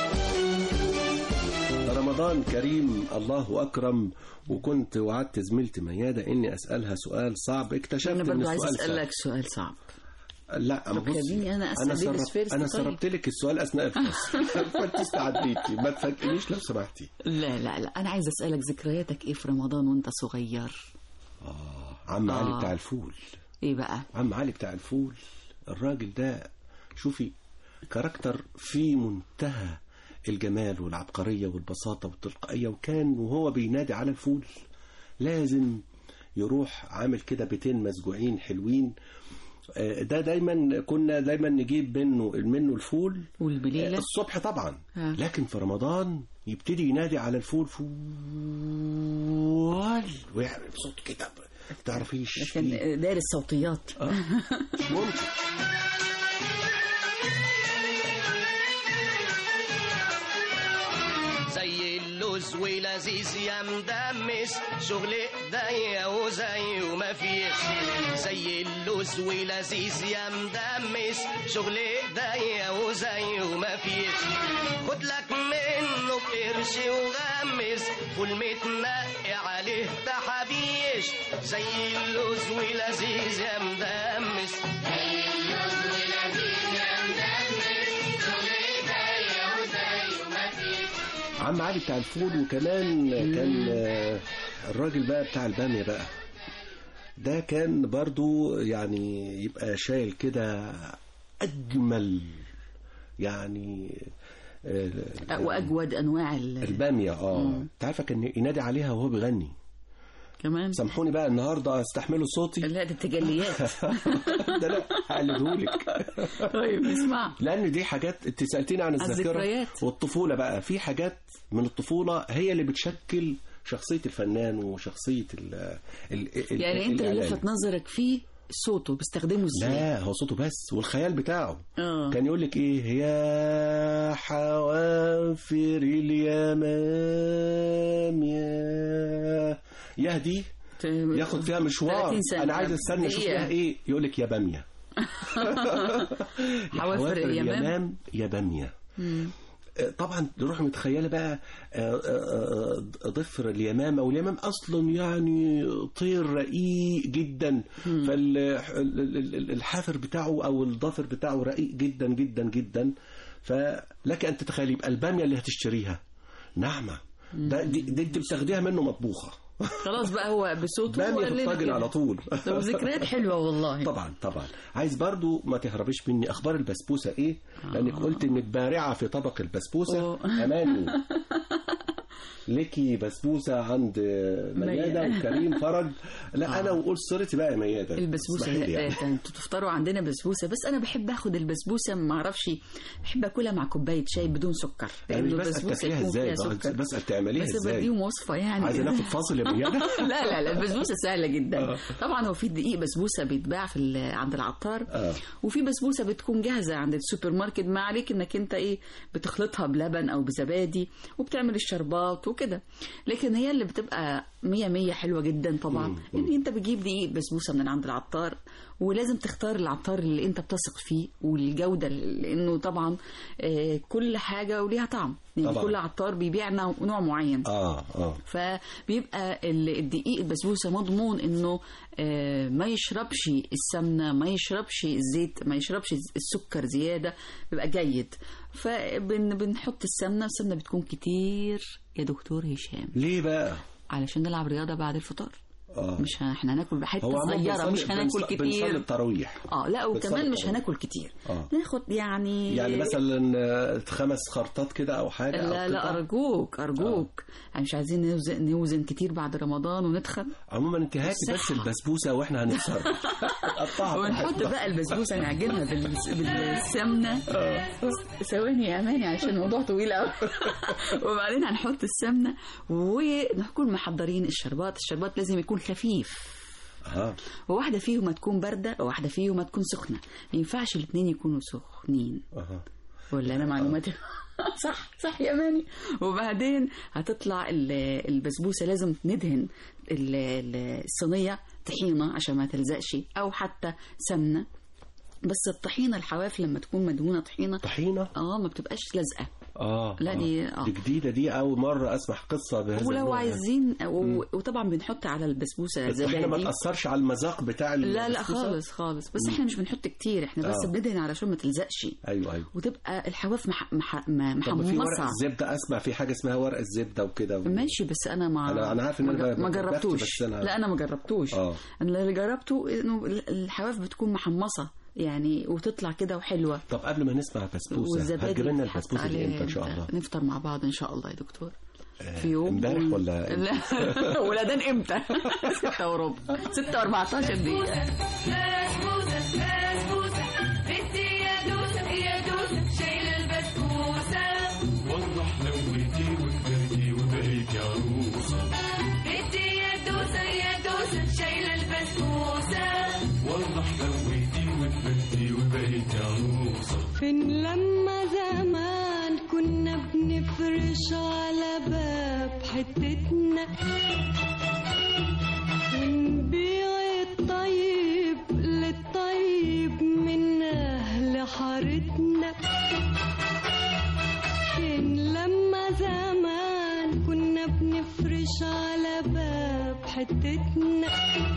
S2: رمضان كريم الله أكرم وكنت وعدت زميلتي ميادة إني أسألها سؤال صعب اكتشفت
S3: انا
S2: إن
S3: برضو عايز
S2: السؤال
S3: اسالك سؤال صعب
S2: لا
S3: طب
S2: بصي،
S3: خليني أنا أسأل
S2: انا
S3: ليديز
S2: سربت
S3: فيرست
S2: انا
S3: طيب.
S2: سربت لك السؤال اثناء الفصل فانت استعديتي ما تفاجئنيش لو سمحتي
S3: لا لا لا انا عايز اسالك ذكرياتك ايه في رمضان وانت صغير
S2: عم علي
S3: آه.
S2: بتاع الفول
S3: ايه بقى
S2: عم علي بتاع الفول الراجل ده شوفي كاركتر في منتهى الجمال والعبقرية والبساطة والتلقائية وكان وهو بينادي على الفول لازم يروح عامل كده بيتين مسجوعين حلوين آه، ده دايما كنا دايما نجيب منه منه الفول
S3: والبليله
S2: آه، الصبح طبعا
S3: آه.
S2: لكن في رمضان يبتدي ينادي على الفول فول ويعمل صوت كده ما تعرفيش
S3: كان
S2: فيه.
S3: دارس صوتيات
S2: مش ممكن
S11: زي اللوز ولذيذ يا مدمس شغل ايديا وزي وما فيش زي اللوز ولذيذ يا مدمس شغل ايديا وزي وما فيش خد لك منه بقرش وغمس فول متنقي عليه تحابيش زي اللوز ولذيذ يا مدمس زي اللوز ولذيذ يا مدمس شغل ايديا وزي وما فيش
S2: عم علي بتاع الفول وكمان كان آه، الراجل بقى بتاع البامية بقى ده كان برضو يعني يبقى شايل كده أجمل يعني آه،
S3: واجود انواع ال-
S2: البامية اه انت عارفة كان ينادي عليها وهو بيغني
S3: كمان
S2: سامحوني بقى النهارده استحملوا صوتي
S3: لا ده تجليات
S2: ده لا هقلدهولك
S3: طيب اسمع
S2: لان دي حاجات انت سالتيني عن الذاكره
S3: الذكريات.
S2: والطفوله بقى في حاجات من الطفوله هي اللي بتشكل شخصيه الفنان وشخصيه ال ال ال
S3: يعني انت اللي
S2: الإعلامي.
S3: لفت نظرك فيه صوته بيستخدمه ازاي
S2: لا هو صوته بس والخيال بتاعه
S3: اه
S2: كان يقول لك ايه يا حوافر اليمام يا يهدي ياخد فيها مشوار
S3: 30 سنة.
S2: انا عايز استنى اشوف
S3: دقيقة.
S2: فيها ايه يقول لك يا باميه
S3: حوافر اليمام
S2: يا باميه
S3: مم.
S2: طبعا نروح متخيله بقى آه، آه، آه، ضفر اليمامه واليمام اصلا يعني طير رقيق جدا فالحافر بتاعه او الضفر بتاعه رقيق جدا جدا جدا فلك ان تتخيلي يبقى الباميه اللي هتشتريها ناعمه ده دي, دي انت بتاخديها منه مطبوخه
S3: خلاص بقى هو بصوته
S2: باميه
S3: وقال
S2: في
S3: لنا
S2: الطاجن
S3: كده.
S2: على طول
S3: طب ذكريات حلوه والله
S2: طبعا طبعا عايز برضو ما تهربيش مني اخبار البسبوسه ايه لانك قلت انك بارعه في طبق البسبوسه
S3: أوه.
S2: اماني ليكي بسبوسه عند مياده
S3: ميادة.
S2: وكريم فرج لا انا وقول صورتي بقى يا مياده
S3: البسبوسه
S2: اسمحي لي يعني.
S3: آه، انتوا تفطروا عندنا بسبوسه بس انا بحب اخد البسبوسه ما اعرفش بحب اكلها مع كوبايه شاي بدون سكر
S2: انا مش
S3: لأنه
S2: بسال
S3: البسبوسة
S2: تاكليها
S3: يكون
S2: ازاي
S3: فيها سكر.
S2: بسال تعمليها
S3: بس
S2: ازاي
S3: بديهم وصفه يعني
S2: عايزه ناخد فاصل يا مياده
S3: لا لا لا البسبوسه سهله جدا
S2: آه.
S3: طبعا هو في دقيق بسبوسه بيتباع في ال- عند العطار
S2: آه.
S3: وفي بسبوسه بتكون جاهزه عند السوبر ماركت ما عليك انك انت ايه بتخلطها بلبن او بزبادي وبتعمل الشربات وكده لكن هي اللي بتبقى مية مية حلوة جدا طبعا ان انت بتجيب دقيق بسبوسة من عند العطار ولازم تختار العطار اللي انت بتثق فيه والجودة لانه طبعا آه، كل حاجة وليها طعم يعني
S2: طبعاً.
S3: كل عطار بيبيع نوع نوع معين
S2: اه اه
S3: فبيبقى ال- الدقيق البسبوسه مضمون انه آه، ما يشربش السمنه ما يشربش الزيت ما يشربش السكر زياده بيبقى جيد فبنحط السمنه السمنه بتكون كتير يا دكتور هشام
S2: ليه بقى
S3: علشان نلعب رياضه بعد الفطار
S2: آه.
S3: مش ه- احنا هناكل بحته
S2: هو عمال
S3: صغيره
S2: بنصلي-
S3: مش هناكل
S2: بنص- بنصلي
S3: كتير
S2: التراويح
S3: اه لا وكمان
S2: بنصلي
S3: مش
S2: التراويح.
S3: هناكل كتير
S2: اه
S3: ناخد يعني
S2: يعني مثلا آه، خمس خرطات كده او حاجه أو
S3: لا لا
S2: قطع.
S3: ارجوك ارجوك يعني مش عايزين نوزن, نوزن كتير بعد رمضان وندخل
S2: عموما انت هاتي بس
S3: الصحة.
S2: البسبوسه واحنا هنكسرها نقطعها
S3: ونحط
S2: براحتنا.
S3: بقى البسبوسه نعجنها بال- بالسمنه ثواني يا اماني عشان الموضوع طويل قوي وبعدين هنحط السمنه ونكون محضرين الشربات الشربات لازم يكون خفيف
S2: اه
S3: وواحده فيهم تكون بارده وواحده فيهم تكون سخنه ما ينفعش الاثنين يكونوا سخنين
S2: اها
S3: ولا انا معلوماتي صح صح يا اماني وبعدين هتطلع ال- البسبوسه لازم ندهن ال- ال- الصينيه طحينه عشان ما تلزقش او حتى سمنه بس الطحينه الحواف لما تكون مدهونه طحينه
S2: طحينه
S3: اه ما بتبقاش لازقه
S2: اه
S3: لا
S2: آه.
S3: دي اه
S2: دي جديده دي اول مره اسمع قصه بهذا
S3: ولو
S2: النوع.
S3: عايزين و- وطبعا بنحط على البسبوسه
S2: الطحينه ما
S3: زبادي
S2: تاثرش على المذاق بتاع
S3: لا لا
S2: البسبوسة؟
S3: خالص خالص بس
S2: مم.
S3: احنا مش بنحط كتير احنا بس
S2: آه.
S3: بندهن علشان ما تلزقش
S2: ايوه ايوه
S3: وتبقى الحواف مح... مح... م-
S2: طب في ورق
S3: محمصه
S2: الزبده اسمع في حاجه اسمها ورق الزبده وكده و...
S3: ماشي بس انا ما
S2: أنا- أنا عارف إن
S3: ما
S2: أنا
S3: جر- ما
S2: ب- بفتي،
S3: جربتوش
S2: بس أنا-
S3: لا انا ما جربتوش
S2: اه
S3: انا اللي جربته انه الحواف بتكون محمصه يعني وتطلع كده وحلوه
S2: طب قبل ما نسمع بسبوسه هتجيب لنا
S3: بيتحط
S2: البسبوسه دي
S3: عليها
S2: امتى ان شاء الله
S3: نفطر مع بعض ان شاء الله يا دكتور في يوم
S2: امبارح
S3: و-
S2: ولا
S3: لا ولدان امتى؟ ستة وربع ستة واربعتاشر دقيقة
S7: بسبوسة بسبوسة بنتي يا دوسة يا دوسة شايلة البسبوسة
S10: والله حلوتي وكبرتي وبقيتي عروسة
S7: بنتي يا دوسة يا دوسة شايلة البسبوسة
S10: والله حلوتي وكبرتي وبقيتي عروسة
S12: فين لما زمان كنا بنفرش على باب حتتنا ونبيع الطيب للطيب من أهل حارتنا فين لما زمان كنا بنفرش على باب حتتنا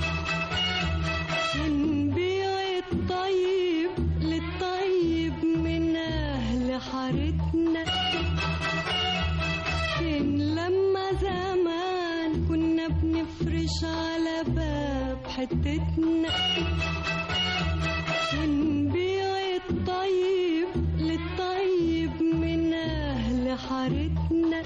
S12: ونبيع الطيب للطيب من أهل حارتنا فين لما زمان كنا بنفرش على باب حتتنا ونبيع الطيب للطيب من أهل حارتنا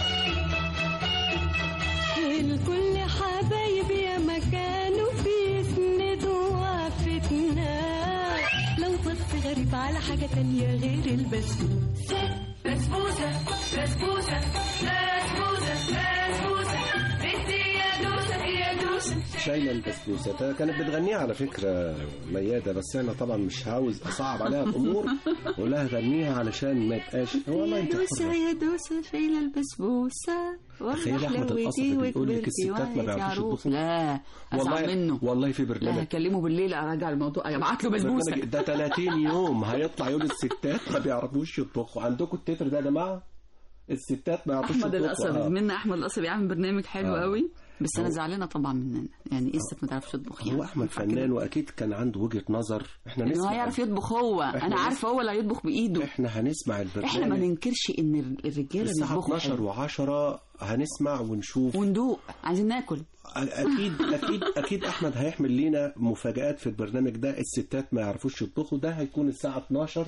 S12: الكل حبايب يا مكانه بيسندوا وقفتنا لو بص غريب على حاجة تانية غير البسبوسة
S7: بسبوسة بسبوسة بسبوسة بسبوسة بنتي يا دوسة يا دوسة
S2: شايله البسبوسه ده كانت بتغنيها على فكره مياده بس انا طبعا مش عاوز اصعب عليها الامور واقول لها غنيها علشان ما يبقاش هو والله
S3: يا
S2: انت
S3: دوسة
S2: حرة.
S3: يا دوسة شايلة البسبوسة
S2: تخيل أحمد القصبي بيقول لك الستات ما بيعرفوش يطبخوا.
S3: لا أزعل
S2: والله
S3: منه
S2: والله في
S3: لا
S2: برنامج
S3: هكلمه بالليل اراجع الموضوع ابعت له بسبوسه
S2: برنامج ده 30 يوم هيطلع يقول الستات ما بيعرفوش يطبخوا عندكم التتر ده يا جماعه الستات ما يعرفوش
S3: احمد
S2: يطبخوا
S3: القصبي
S2: آه.
S3: منا احمد القصبي عامل برنامج حلو
S2: آه.
S3: قوي بس انا
S2: هو-
S3: زعلانه طبعا مننا يعني ايه الست ما تعرفش تطبخ يعني
S2: هو احمد فنان واكيد كان عنده وجهه نظر احنا
S3: انه
S2: نسمع
S3: هيعرف يطبخ هو
S2: إحنا
S3: انا
S2: نسمع.
S3: عارفه هو اللي هيطبخ بايده
S2: احنا هنسمع البرنامج
S3: احنا ما ننكرش ان الرجاله
S2: الساعه
S3: بيطبخوا
S2: 12
S3: حلو.
S2: و10 هنسمع ونشوف
S3: وندوق عايزين ناكل
S2: اكيد اكيد اكيد احمد هيحمل لينا مفاجآت في البرنامج ده الستات ما يعرفوش يطبخوا ده هيكون الساعه 12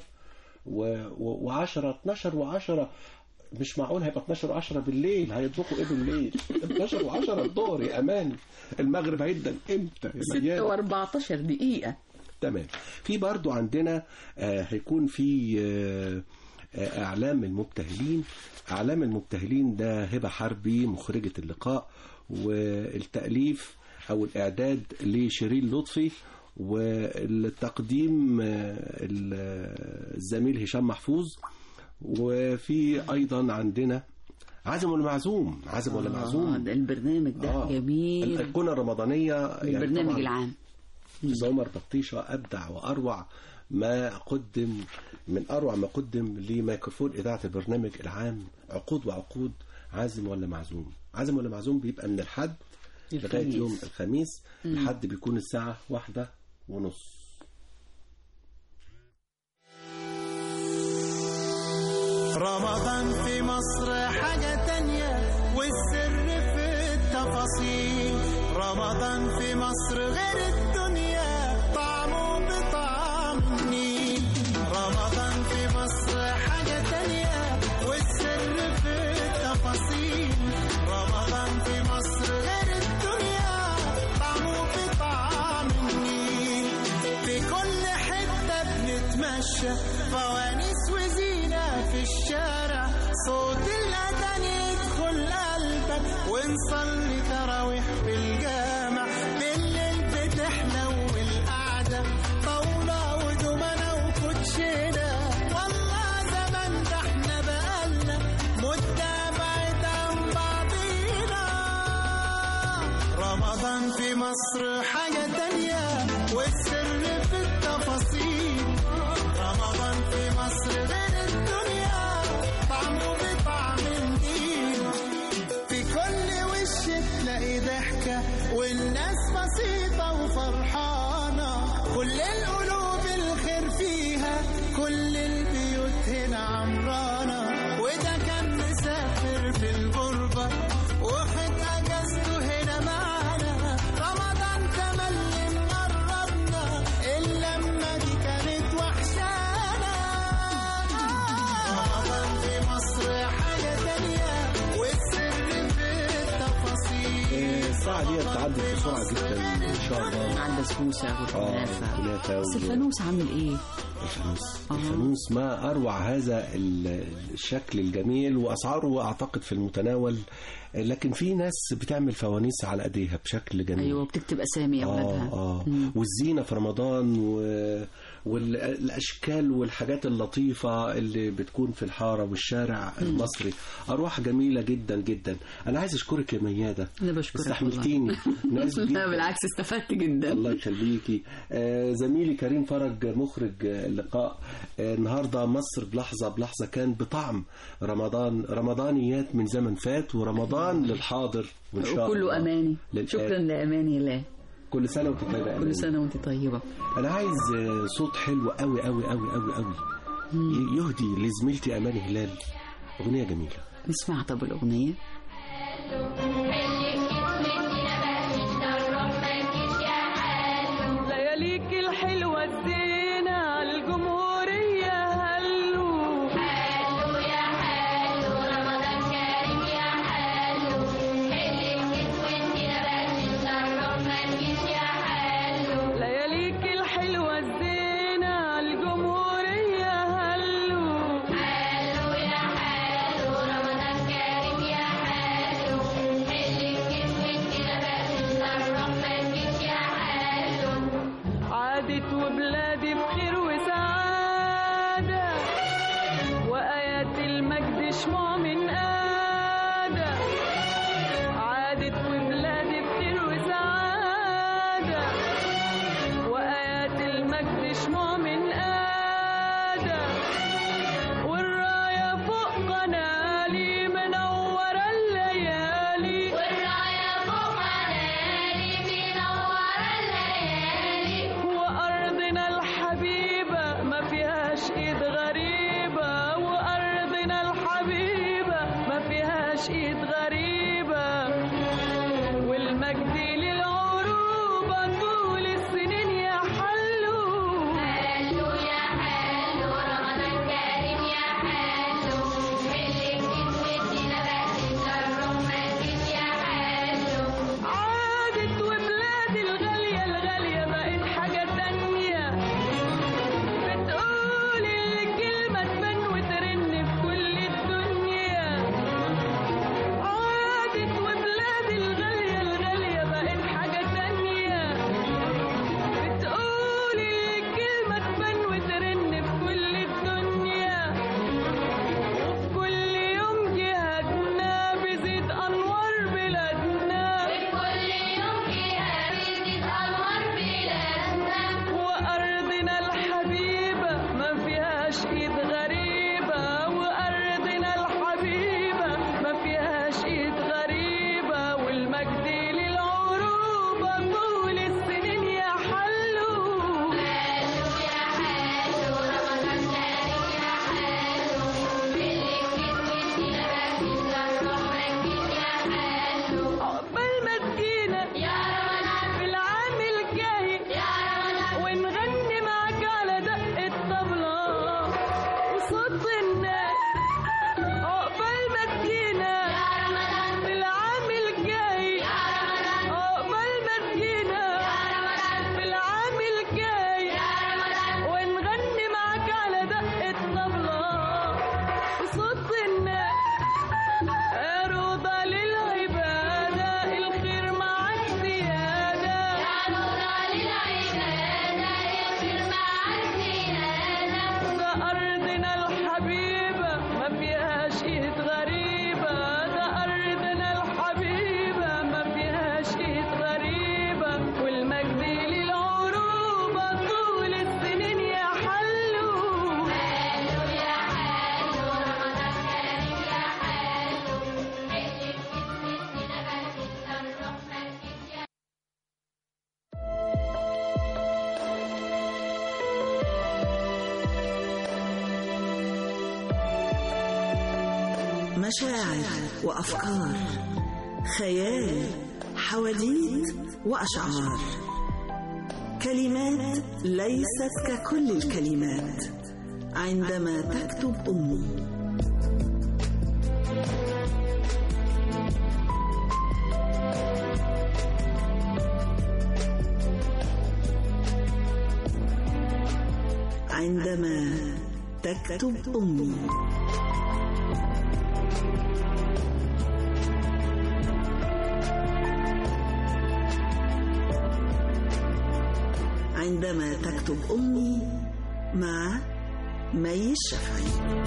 S2: و 10 12 و10 مش معقول هيبقى 12 و10 بالليل هيطبخوا ايه بالليل 12 و10 الظهر يا امان المغرب هيبدا امتى يا
S3: 6
S2: ميادة؟
S3: و14 دقيقه
S2: تمام في برضو عندنا آه هيكون في آه آه اعلام المبتهلين اعلام المبتهلين ده هبه حربي مخرجه اللقاء والتاليف او الاعداد لشيرين لطفي والتقديم آه، الزميل هشام محفوظ وفي ايضا عندنا عازم ولا معزوم عازم ولا
S3: آه،
S2: معزوم
S3: ده البرنامج ده
S2: آه.
S3: جميل
S2: الايقونه الرمضانيه يعني
S3: البرنامج
S2: طبعاً
S3: العام
S2: أستاذ عمر بطيشة أبدع وأروع ما قدم من أروع ما قدم لميكروفون إذاعة البرنامج العام عقود وعقود عازم ولا معزوم عازم ولا معزوم بيبقى من الحد لغاية
S3: الخميس.
S2: يوم الخميس
S3: مم.
S2: الحد بيكون الساعة واحدة ونص
S10: رمضان في مصر حاجة تانية والسر في التفاصيل
S13: رمضان في مصر غير الدنيا طعمه بطعم النيل رمضان في مصر حاجة تانية والسر في التفاصيل رمضان في مصر غير الدنيا طعمه بطعم النيل في كل حتة بنتمشى فوانيس وزينة في الشارع صوت الأذان يدخل قلبك ونصلي تراويح في الجامع بالليل بتحلو القعدة طاولة ودومنة وكوتشينة والله زمان ده احنا بقالنا مدة بعيد عن بعضينا رمضان في مصر حاجة تانية والسر في التفاصيل رمضان في مصر غير الدنيا طعمه بطعم النيل في كل وش تلاقي ضحكة والناس بسيطة وفرحانة كل القلوب الخير فيها كل البيوت هنا عمرانة وده كان مسافر في الغربة واخد اجازته هنا معانا رمضان تملي مقربنا اللمة دي كانت وحشانا رمضان في مصر حاجة تانية والسر في التفاصيل
S2: الساعة دي تعدي بسرعة جدا إن شاء الله
S3: مع البسبوسة
S2: آه
S3: والكنافة
S2: كنافة
S3: بس
S2: و-
S3: الفانوس عامل ايه؟
S2: الفانوس الفانوس ما أروع هذا ال- الشكل الجميل وأسعاره أعتقد في المتناول لكن في ناس بتعمل فوانيس على ايديها بشكل جميل
S3: ايوه بتكتب اسامي اولادها
S2: اه اه والزينه في رمضان و... والاشكال والحاجات اللطيفه اللي بتكون في الحاره والشارع المصري ارواح جميله جدا جدا انا عايز اشكرك يا مياده
S3: انا بشكرك
S2: استحملتيني أنا آسف
S3: لا
S2: جداً.
S3: بالعكس استفدت جدا
S2: الله يخليكي آه زميلي كريم فرج مخرج آه، اللقاء آه النهارده مصر بلحظه بلحظه كان بطعم رمضان رمضانيات من زمن فات ورمضان للحاضر وان شاء الله
S3: وكله اماني
S2: للآن.
S3: شكرا لاماني الله
S2: كل سنه وانت طيبه يا أماني.
S3: كل سنه وانت طيبه
S2: انا عايز آه، صوت حلو قوي قوي قوي قوي قوي يهدي لزميلتي اماني هلال اغنيه جميله
S3: نسمع طب الاغنيه
S5: لياليك الحلوة الزينة عالجمهورية هلو هلو يا هلو رمضان كريم يا هلو حلك وانتنا بس نشرب مجلس يا هلو لياليك الحلوة الزينة عالجمهورية هلو هلو يا هلو رمضان كريم يا هلو
S3: مشاعر وأفكار خيال حواديت وأشعار كلمات ليست ككل الكلمات عندما تكتب أمي عندما تكتب أمي عندما تكتب أمي مع مي الشافعي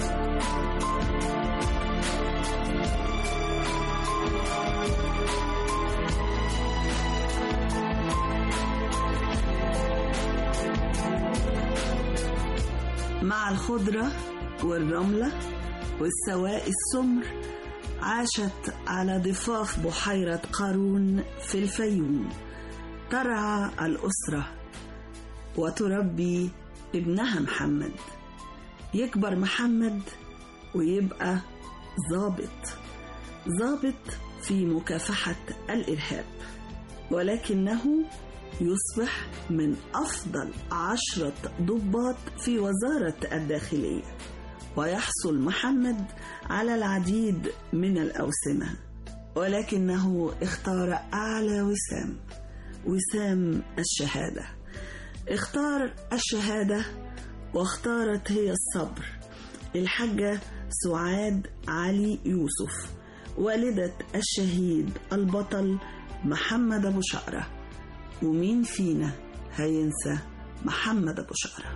S3: مع الخضرة والرملة والسواء السمر عاشت على ضفاف بحيرة قارون في الفيوم ترعى الأسرة وتربي ابنها محمد يكبر محمد ويبقى ضابط ضابط في مكافحة الإرهاب ولكنه يصبح من أفضل عشرة ضباط في وزارة الداخلية ويحصل محمد على العديد من الأوسمة ولكنه اختار أعلى وسام وسام الشهادة اختار الشهادة واختارت هي الصبر الحاجة سعاد علي يوسف والدة الشهيد البطل محمد أبو شقرة ومين فينا هينسى محمد أبو شقرة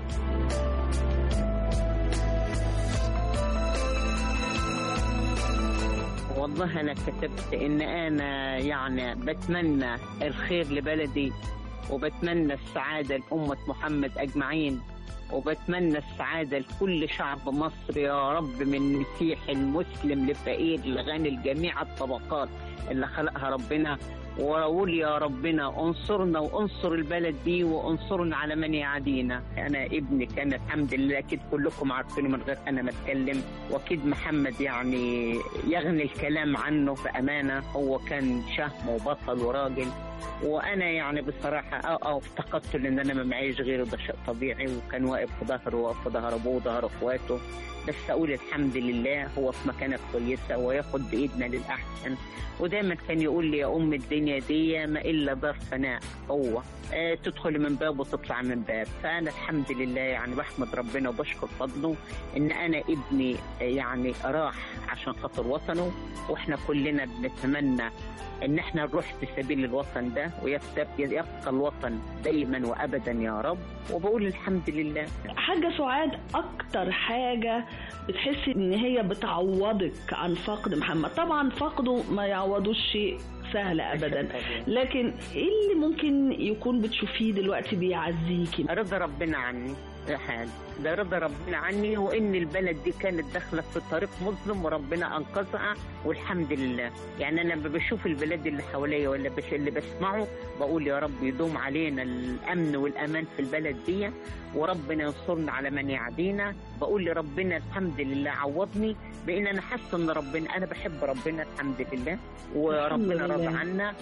S14: والله أنا كتبت إن أنا يعني بتمنى الخير لبلدي وبتمنى السعادة لأمة محمد أجمعين وبتمنى السعادة لكل شعب مصر يا رب من مسيح المسلم لفقير لغني لجميع الطبقات اللي خلقها ربنا واقول يا ربنا انصرنا وانصر البلد دي وانصرنا على من يعادينا انا ابني كان الحمد لله اكيد كلكم عارفينه من غير انا ما اتكلم واكيد محمد يعني يغني الكلام عنه بامانه هو كان شهم وبطل وراجل وانا يعني بصراحه اه اه افتقدت ان انا ما معيش غيره ده شيء طبيعي وكان واقف في ظهره واقف في ظهر ابوه وظهر اخواته بس اقول الحمد لله هو في مكانه كويسه وياخد بايدنا للاحسن ودايما كان يقول لي يا ام الدنيا دي ما الا دار فناء هو آه تدخل من باب وتطلع من باب فانا الحمد لله يعني بحمد ربنا وبشكر فضله ان انا ابني آه يعني راح عشان خاطر وطنه واحنا كلنا بنتمنى ان احنا نروح في سبيل الوطن ده ويبقى الوطن دايما وابدا يا رب وبقول الحمد لله
S15: حاجة سعاد أكتر حاجة بتحسي إن هي بتعوضك عن فقد محمد طبعا فقده ما يعوضوش شيء سهل أبدا لكن إيه اللي ممكن يكون بتشوفيه دلوقتي بيعزيكي
S14: رضا ربنا عني يا حاج ده رضا ربنا عني وان البلد دي كانت داخله في طريق مظلم وربنا انقذها والحمد لله يعني انا لما بشوف البلاد اللي حواليا ولا بش اللي بسمعه بقول يا رب يدوم علينا الامن والامان في البلد دي وربنا ينصرنا على من يعدينا بقول لربنا الحمد لله عوضني بان انا حاسه ان ربنا انا بحب ربنا الحمد لله وربنا راضي عنا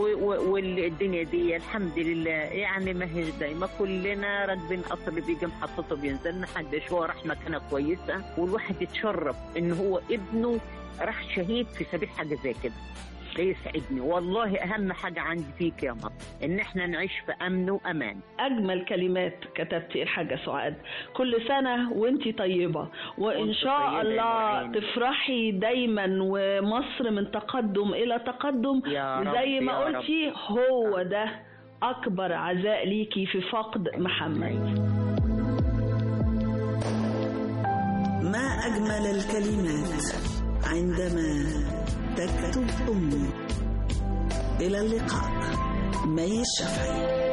S14: والدنيا دي الحمد لله يعني ما هيش دايما كلنا راكبين قطر اللي بيجي محطته بينزل محدش هو راح مكانه كويسه والواحد يتشرف ان هو ابنه راح شهيد في سبيل حاجه زي كده ده يسعدني والله اهم حاجه عندي فيك يا مصر ان احنا نعيش في امن وامان
S15: اجمل كلمات كتبتي الحاجه سعاد كل سنه وانتي طيبه وان شاء الله تفرحي دايما ومصر من تقدم الى تقدم
S14: يا رب
S15: زي ما
S14: يا
S15: قلتي هو ده اكبر عزاء ليكي في فقد محمد
S3: ما أجمل الكلمات عندما تكتب أمي إلى اللقاء مي الشافعي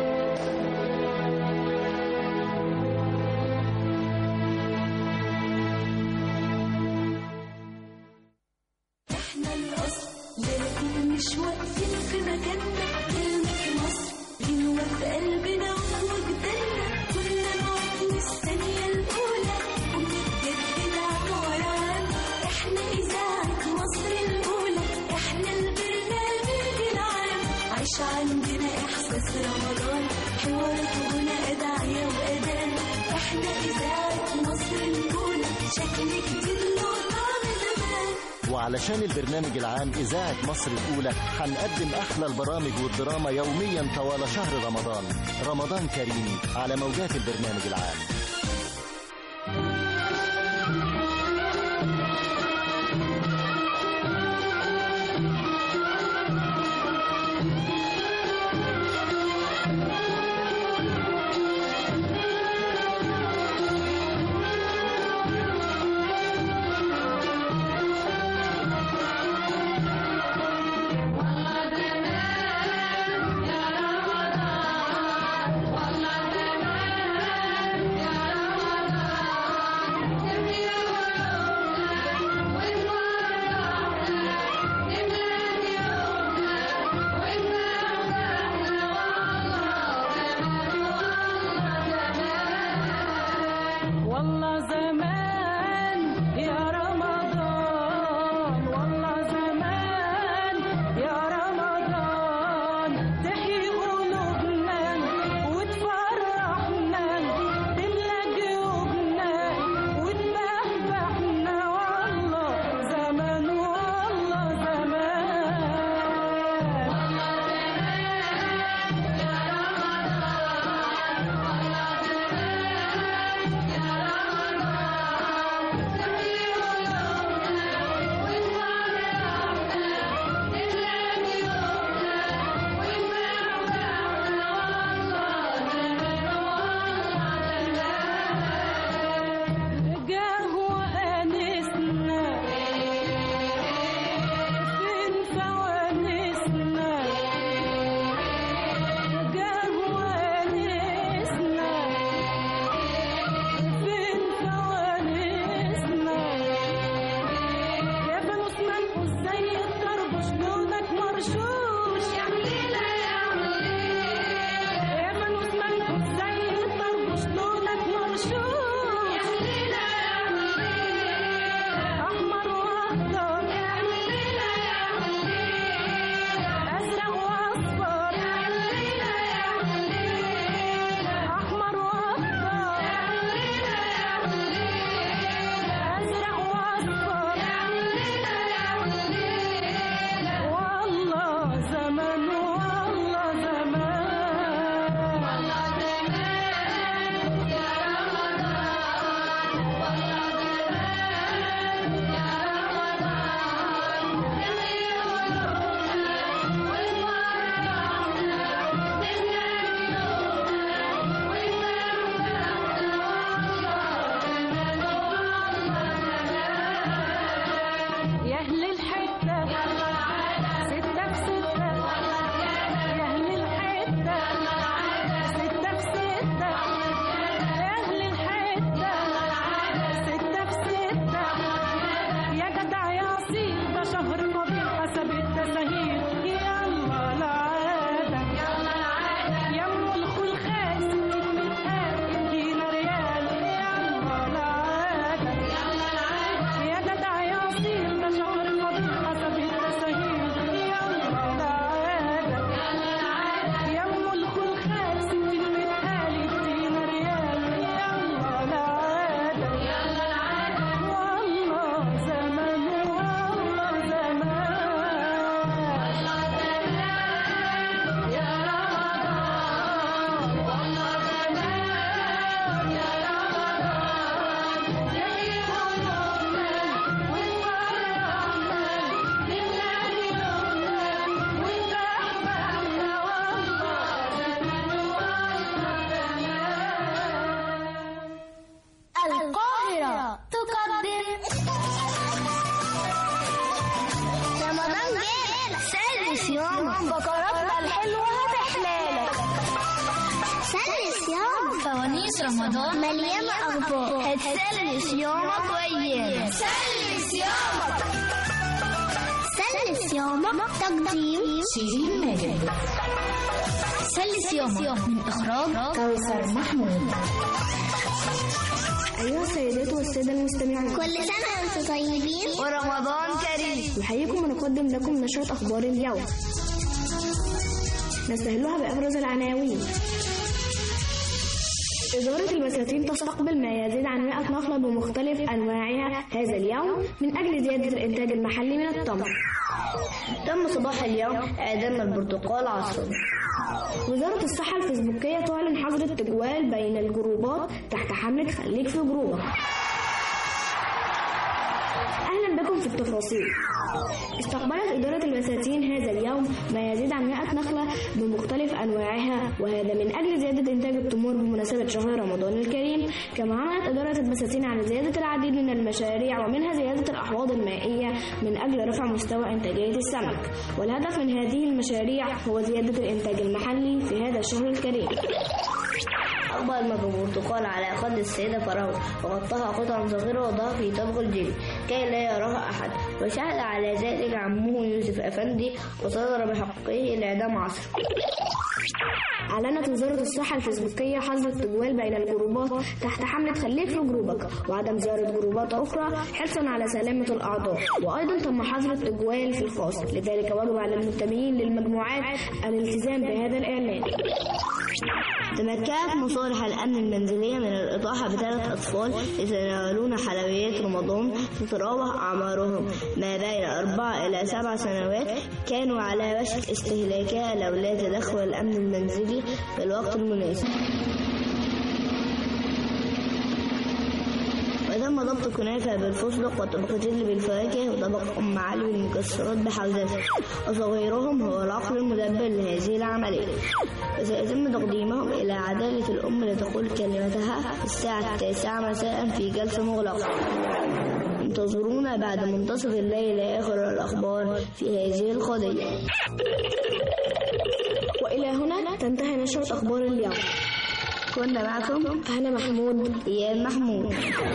S12: احنا الاصل لكن مش واقفين في مكاننا كلمة في مصر غنوة في قلبنا وجداننا كل نوع من الثانية الأولى وبنتجدد عن ورا عام احنا إذاعة عندنا إحساس رمضان حوارات وغنى أدعية وأذان إحنا إذاعة مصر نقول شكل جديد له طعم زمان
S16: وعلشان البرنامج العام إذاعة مصر الأولى هنقدم أحلى البرامج والدراما يوميا طوال شهر رمضان رمضان كريم على موجات البرنامج العام
S5: والله زمان يا رمضان والله زمان يا رمضان تحيي قلوبنا وتفرحنا تملى جيوبنا وتبهبهنا والله زمان والله زمان قهوة أنسنا فين فوانسنا قهوة أنسنا فين فوانسنا يا بنو اسمنقوا زي الطربوش لونك مرشوش يا حليلة يا حليلة يا بنو اسمنقوا زي الطربوش لونك مرشوش يا حليلة يا حليلة أحمر وأخضر يا حليلة يا حليلة أزرق وأصفر يا حليلة يا حليلة أحمر وأخضر يا حليلة يا حليلة أزرق وأصفر يا حليلة يا حليلة والله زمان والله زمان والله زمان يا رمضان والله زمان يا رمضان تحيي قلوبنا وتفرحنا تملى جيوبنا يا أهل الحتة ستة في ستة يا أهل الحتة ستة في ستة يا أهل الحتة ستة في ستة يا جدع يا أصيل ده شهر فضيل حسب التساهيل يلا العادة يلا العادة يا أم الخلخال ستين متقال ادينا ريال يلا العادة يلا العادة يا جدع يا أصيل ده شهر فضيل حسب التساهيل يلا العادة يلا العادة يا أم الخلخال ستين متقال ادينا ريال يلا العادة يلا العادة والله زمان والله زمان والله زمان يا رمضان والله زمان يا رمضان تحيي قلوبنا وتفرحنا نملى جيوبنا وتبهبهنا والله
S17: القاهرة تقدم رمضان جانا سلس يوم فقراتنا الحلوة هتحلالك سلس يوم فوانيس رمضان مليانة أخبار هتسلس يومك ويانا سلس يومك سلس يومك تقديم شيرين ماجد سلس يومك من إخراج كوثر محمود
S18: أيها السيدات والسادة المستمعين
S17: كل سنة وأنتم طيبين
S18: ورمضان كريم نحييكم ونقدم لكم نشرة أخبار اليوم نستهلها بأبرز العناوين إدارة البساتين تستقبل ما يزيد عن 100 نخلة بمختلف أنواعها هذا اليوم من أجل زيادة الإنتاج المحلي من التمر
S19: تم صباح اليوم إعدام البرتقال عصرا
S18: وزارة الصحة الفيسبوكية تعلن حظر التجوال بين الجروبات تحت حملة خليك في جروبك أهلا بكم في التفاصيل استقبلت إدارة البساتين هذا اليوم ما يزيد عن 100 نخلة بمختلف أنواعها وهذا من أجل زيادة إنتاج التمور بمناسبة شهر رمضان الكريم كما عملت إدارة البساتين على زيادة العديد من المشاريع ومنها زيادة الأحواض المائية من أجل رفع مستوى إنتاجية السمك والهدف من هذه المشاريع هو زيادة الإنتاج المحلي في هذا الشهر الكريم
S19: أقبل مجموع برتقال على قد السيدة فراولة وغطاها قطعا صغيرة وضعها في طبق الجلد كي لا يراها أحد وشهد على ذلك عمه يوسف أفندي وصدر بحقه الإعدام عصر
S18: أعلنت وزارة الصحة الفيسبوكية حظر التجوال بين الجروبات تحت حملة خليك في جروبك وعدم زيارة جروبات أخرى حرصا على سلامة الأعضاء وأيضا تم حظر التجوال في الخاص لذلك وجب على المنتمين للمجموعات الالتزام بهذا الإعلان
S19: تمكنت مصالح الأمن المنزلية من الإطاحة بثلاث أطفال يتناولون حلويات رمضان تتراوح أعمارهم ما بين أربع إلى سبع سنوات كانوا على وشك استهلاكها لولا تدخل الأمن المنزلي في الوقت المناسب وتم ضبط كنافة بالفستق وطبقتين بالفواكه وطبق أم علي بالمكسرات بحوزتها وصغيرهم هو العقل المدبر لهذه العملية وسيتم تقديمهم إلى عدالة الأم لتقول كلمتها الساعة التاسعة مساء في جلسة مغلقة انتظرونا بعد منتصف الليل آخر الأخبار في هذه القضية
S18: وإلى هنا تنتهي نشرة أخبار اليوم
S19: كنا معكم
S18: هنا محمود
S19: إياد محمود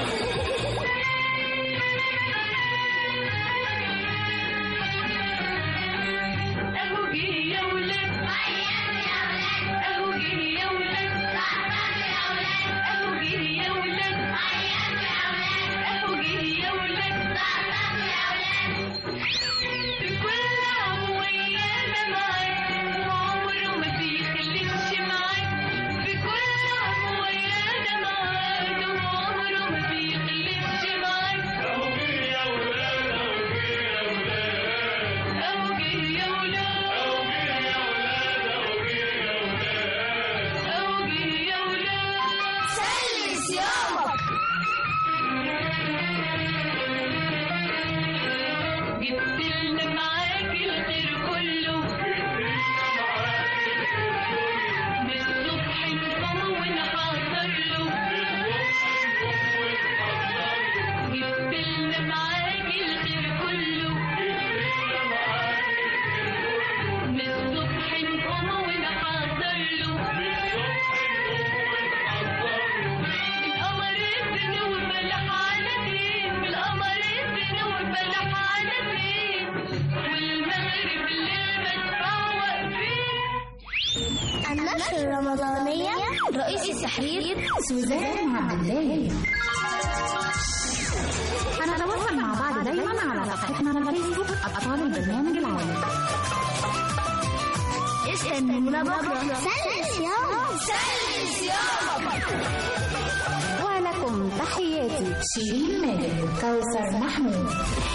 S17: النشر الرمضانية رئيس التحرير سوزان عبد الله هنتواصل مع بعض دايما على صفحتنا على الفيسبوك أبطال البرنامج العالمي
S19: استنونا بكرة
S17: سلس يوم سلس يوم ولكم تحياتي شيرين ماجد كوثر محمود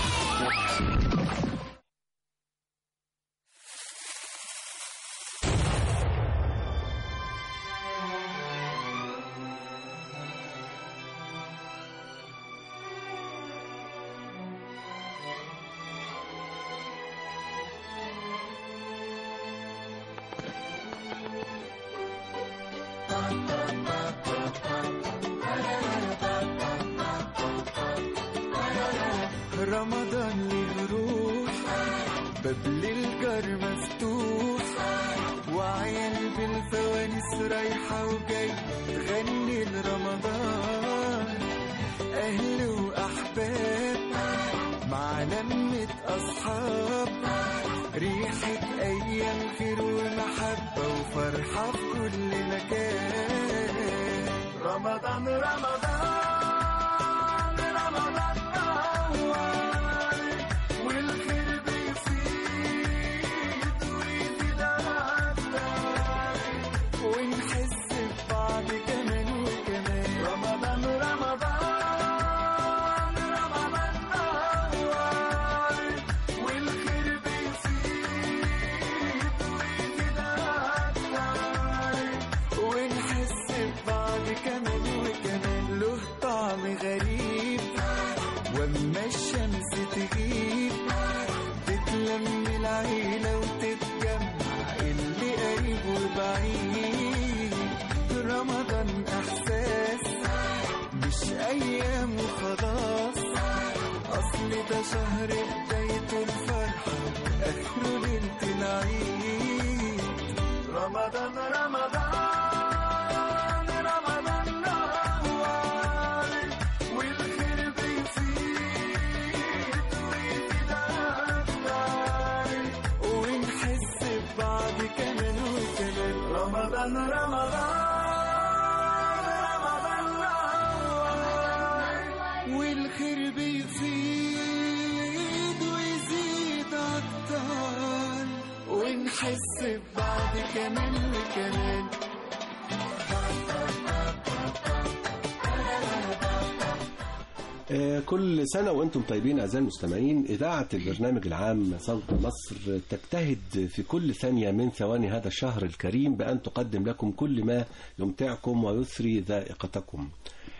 S13: رمضان يروح باب للجار مفتوح وعيال بالفوانيس رايحة وجاي تغني لرمضان أهل وأحباب مع لمة أصحاب ريحة أيام خير ومحبة وفرحة في كل مكان رمضان رمضان رمضان نور والخير بيزيد ويزيد عنا ونحس ببعض كمان وكمان رمضان رمضان رمضان نور والخير بيزيد ويزيد أكتر ونحس ببعض كمان وكمان له طعم غريب واما الشمس تغيب تتلم العيلة وتتجمع اللي قريب وبعيد رمضان احساس مش ايام وخلاص اصل ده شهر بدايته الفرحة اخره ليلة العيد رمضان رمضان رمضان نور والخير بيزيد ويزيد أكتر ونحس ببعض كمان وكمان رمضان رمضان رمضان نور والخير بيزيد ويزيد أكتر ونحس ببعض كمان وكمان
S2: آه، كل سنة وأنتم طيبين أعزائي المستمعين إذاعة البرنامج العام صوت مصر تجتهد في كل ثانية من ثواني هذا الشهر الكريم بأن تقدم لكم كل ما يمتعكم ويثري ذائقتكم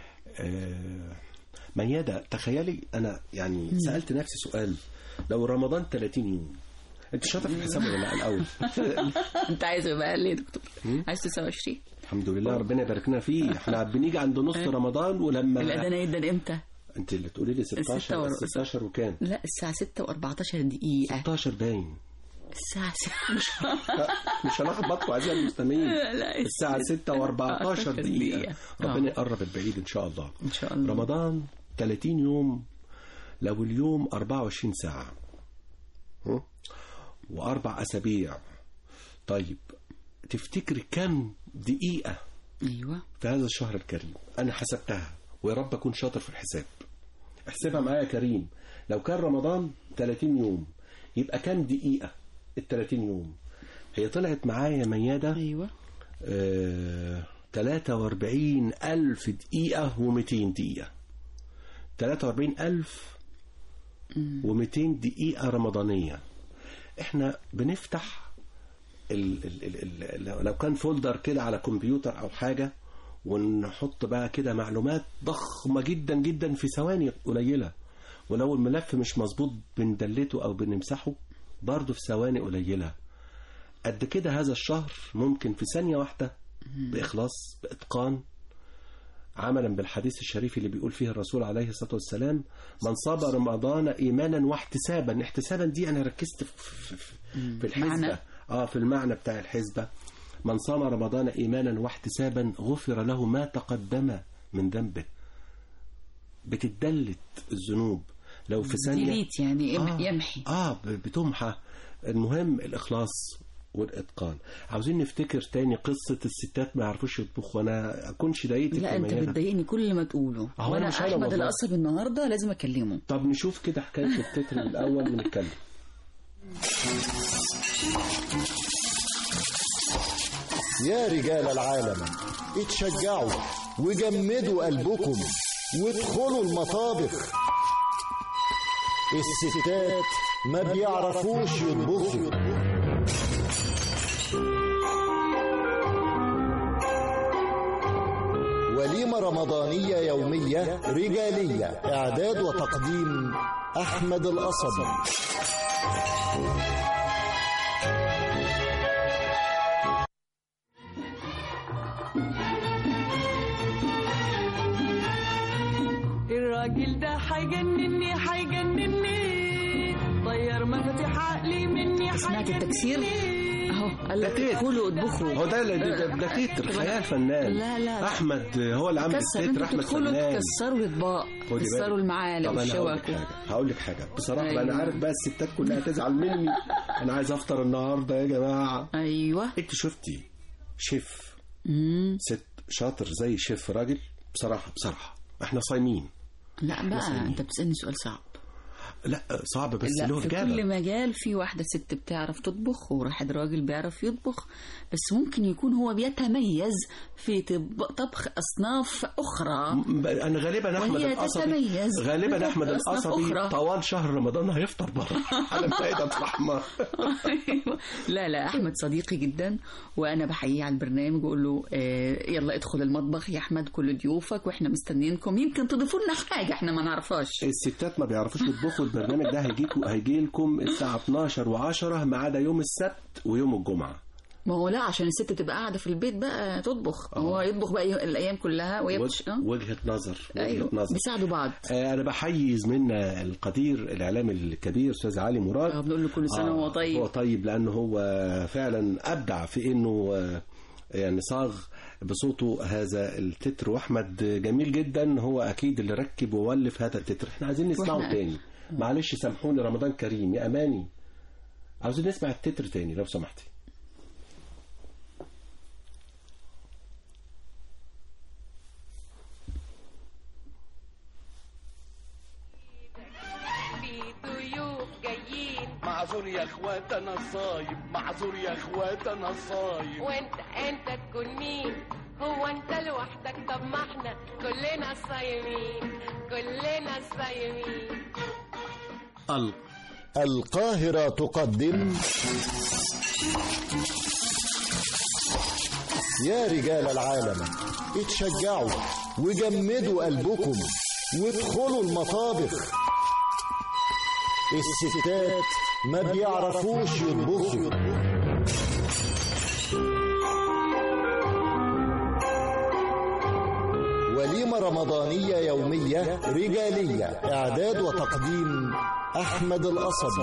S2: آه، ميادة تخيلي أنا يعني
S3: مم.
S2: سألت نفسي سؤال لو رمضان 30 يوم أنت شاطر في الحساب ولا لا الأول
S3: انت عايز يبقى اقل يا دكتور عايز 29
S2: الحمد لله ربنا يبارك لنا فيه احنا بنيجي عند نص رمضان ولما
S3: الاذان هيدن امتى؟
S2: انت اللي تقولي لي 16
S3: الستة ور-
S2: 16 وكام
S3: لا الساعة 6 و14 دقيقة
S2: 16 باين
S3: الساعة 6
S2: مش هلخبطكم اعزائي المستمعين
S3: لا،
S2: الساعة 6 و14 دقيقة ربنا يقرب البعيد ان شاء الله
S3: ان شاء الله
S2: رمضان 30 يوم لو اليوم 24 ساعة هم؟ واربع اسابيع طيب تفتكري كم دقيقة
S3: ايوه
S2: في هذا الشهر الكريم انا حسبتها ويا رب اكون شاطر في الحساب احسبها معايا يا كريم لو كان رمضان 30 يوم يبقى كام دقيقة ال 30 يوم هي طلعت معايا ميادة
S3: ايوه
S2: آه 43 ألف دقيقة و200 دقيقة 43 ألف و200 دقيقة رمضانية احنا بنفتح ال ال ال ال لو كان فولدر كده على كمبيوتر او حاجة ونحط بقى كده معلومات ضخمة جدا جدا في ثواني قليلة ولو الملف مش مظبوط بندلته او بنمسحه برضه في ثواني قليلة قد كده هذا الشهر ممكن في ثانية واحدة بإخلاص بإتقان عملا بالحديث الشريف اللي بيقول فيه الرسول عليه الصلاة والسلام من صام رمضان إيمانا واحتسابا احتسابا دي أنا ركزت في, في, في الحسبة
S3: معنى.
S2: آه في المعنى بتاع الحسبة من صام رمضان إيمانا واحتسابا غفر له ما تقدم من ذنبه بتدلت الذنوب لو في ثانية
S3: ديليت يعني
S2: آه.
S3: يمحي
S2: اه ب- بتمحى المهم الإخلاص والإتقان عاوزين نفتكر تاني قصة الستات ما يعرفوش يطبخوا وأنا أكونش ضايقتك
S3: لا
S2: يا
S3: انت
S2: ميادة.
S3: بتضايقني كل ما تقوله
S2: أهو
S3: وانا
S2: أنا مش أنا
S3: احمد
S2: والله.
S3: القصب النهارده لازم اكلمه
S2: طب نشوف كده حكاية التتر من الأول ونتكلم
S16: يا رجال العالم اتشجعوا وجمدوا قلبكم وادخلوا المطابخ الستات ما بيعرفوش يطبخوا وليمة رمضانية يومية رجالية إعداد وتقديم أحمد القصبي
S5: الراجل ده هيجنني هيجنني طير مفاتيح عقلي مني
S3: سمعت التكسير اهو قال لك
S2: تتر.
S3: ادخلوا اطبخوا
S2: هو ده ده, ده, ده تتر خيال فنان
S3: لا لا
S2: أحمد هو اللي عامل
S3: كسر
S2: التتر
S3: انتوا
S2: أحمد
S3: تدخلوا
S2: فنان
S3: تكسروا الاطباق
S2: خدي
S3: تكسروا
S2: بالك.
S3: المعالق
S2: طب أنا هقول لك
S3: والشوك
S2: حاجة هقول لك حاجة بصراحة
S3: أيوة.
S2: أنا عارف بقى الستات كلها تزعل مني أنا عايز أفطر النهاردة يا جماعة
S3: أيوة
S2: أنت شفتي شيف
S3: مم.
S2: ست شاطر زي شيف راجل بصراحة بصراحة احنا صايمين
S3: لا بقى
S2: صايمين.
S3: انت بتسألني سؤال صعب
S2: لا صعب بس
S3: لا
S2: له
S3: في
S2: رجاله
S3: كل مجال في واحدة ست بتعرف تطبخ وواحد راجل بيعرف يطبخ بس ممكن يكون هو بيتميز في طب- طبخ أصناف أخرى
S2: انا غالبا احمد
S3: وهي
S2: القصبي
S3: تتميز
S2: غالبا
S3: بطبخ
S2: احمد
S3: أصناف
S2: القصبي
S3: أخرى.
S2: طوال شهر رمضان هيفطر بره على مائده رحمه
S3: لا لا احمد صديقي جدا وانا بحييه على البرنامج واقول له آه يلا ادخل المطبخ يا احمد كل ضيوفك واحنا مستنيينكم يمكن تضيفوا لنا حاجه احنا ما نعرفهاش
S2: الستات ما بيعرفوش يطبخوا البرنامج ده هيجيكم هيجي لكم الساعه 12 و10 ما عدا يوم السبت ويوم الجمعه
S3: ما هو لا عشان الست تبقى قاعده في البيت بقى تطبخ هو يطبخ بقى الايام كلها وهي بتش...
S2: وجه- وجهه نظر وجهه
S3: ايوه
S2: نظر
S3: بيساعدوا بعض
S2: آه، انا بحيي زميلنا القدير الاعلامي الكبير استاذ علي مراد
S3: آه، بنقول له كل سنة وهو طيب.
S2: هو طيب لانه هو فعلا ابدع في انه آه، يعني صاغ بصوته هذا التتر واحمد جميل جدا هو اكيد اللي ركب وولف هذا التتر احنا عايزين نسمعه
S3: وإحنا-
S2: تاني معلش سامحوني رمضان كريم يا اماني عاوزين نسمع التتر تاني لو سمحتي
S7: في ضيوف جايين
S6: معذور يا اخوات انا صايم معذور يا اخوات انا صايم
S7: وانت انت تكون مين هو انت لوحدك طب ما احنا كلنا صايمين كلنا صايمين
S16: ال... القاهرة تقدم يا رجال العالم اتشجعوا وجمدوا قلبكم وادخلوا المطابخ الستات ما بيعرفوش يطبخوا وليمة رمضانية يومية رجالية إعداد وتقديم أحمد القصبي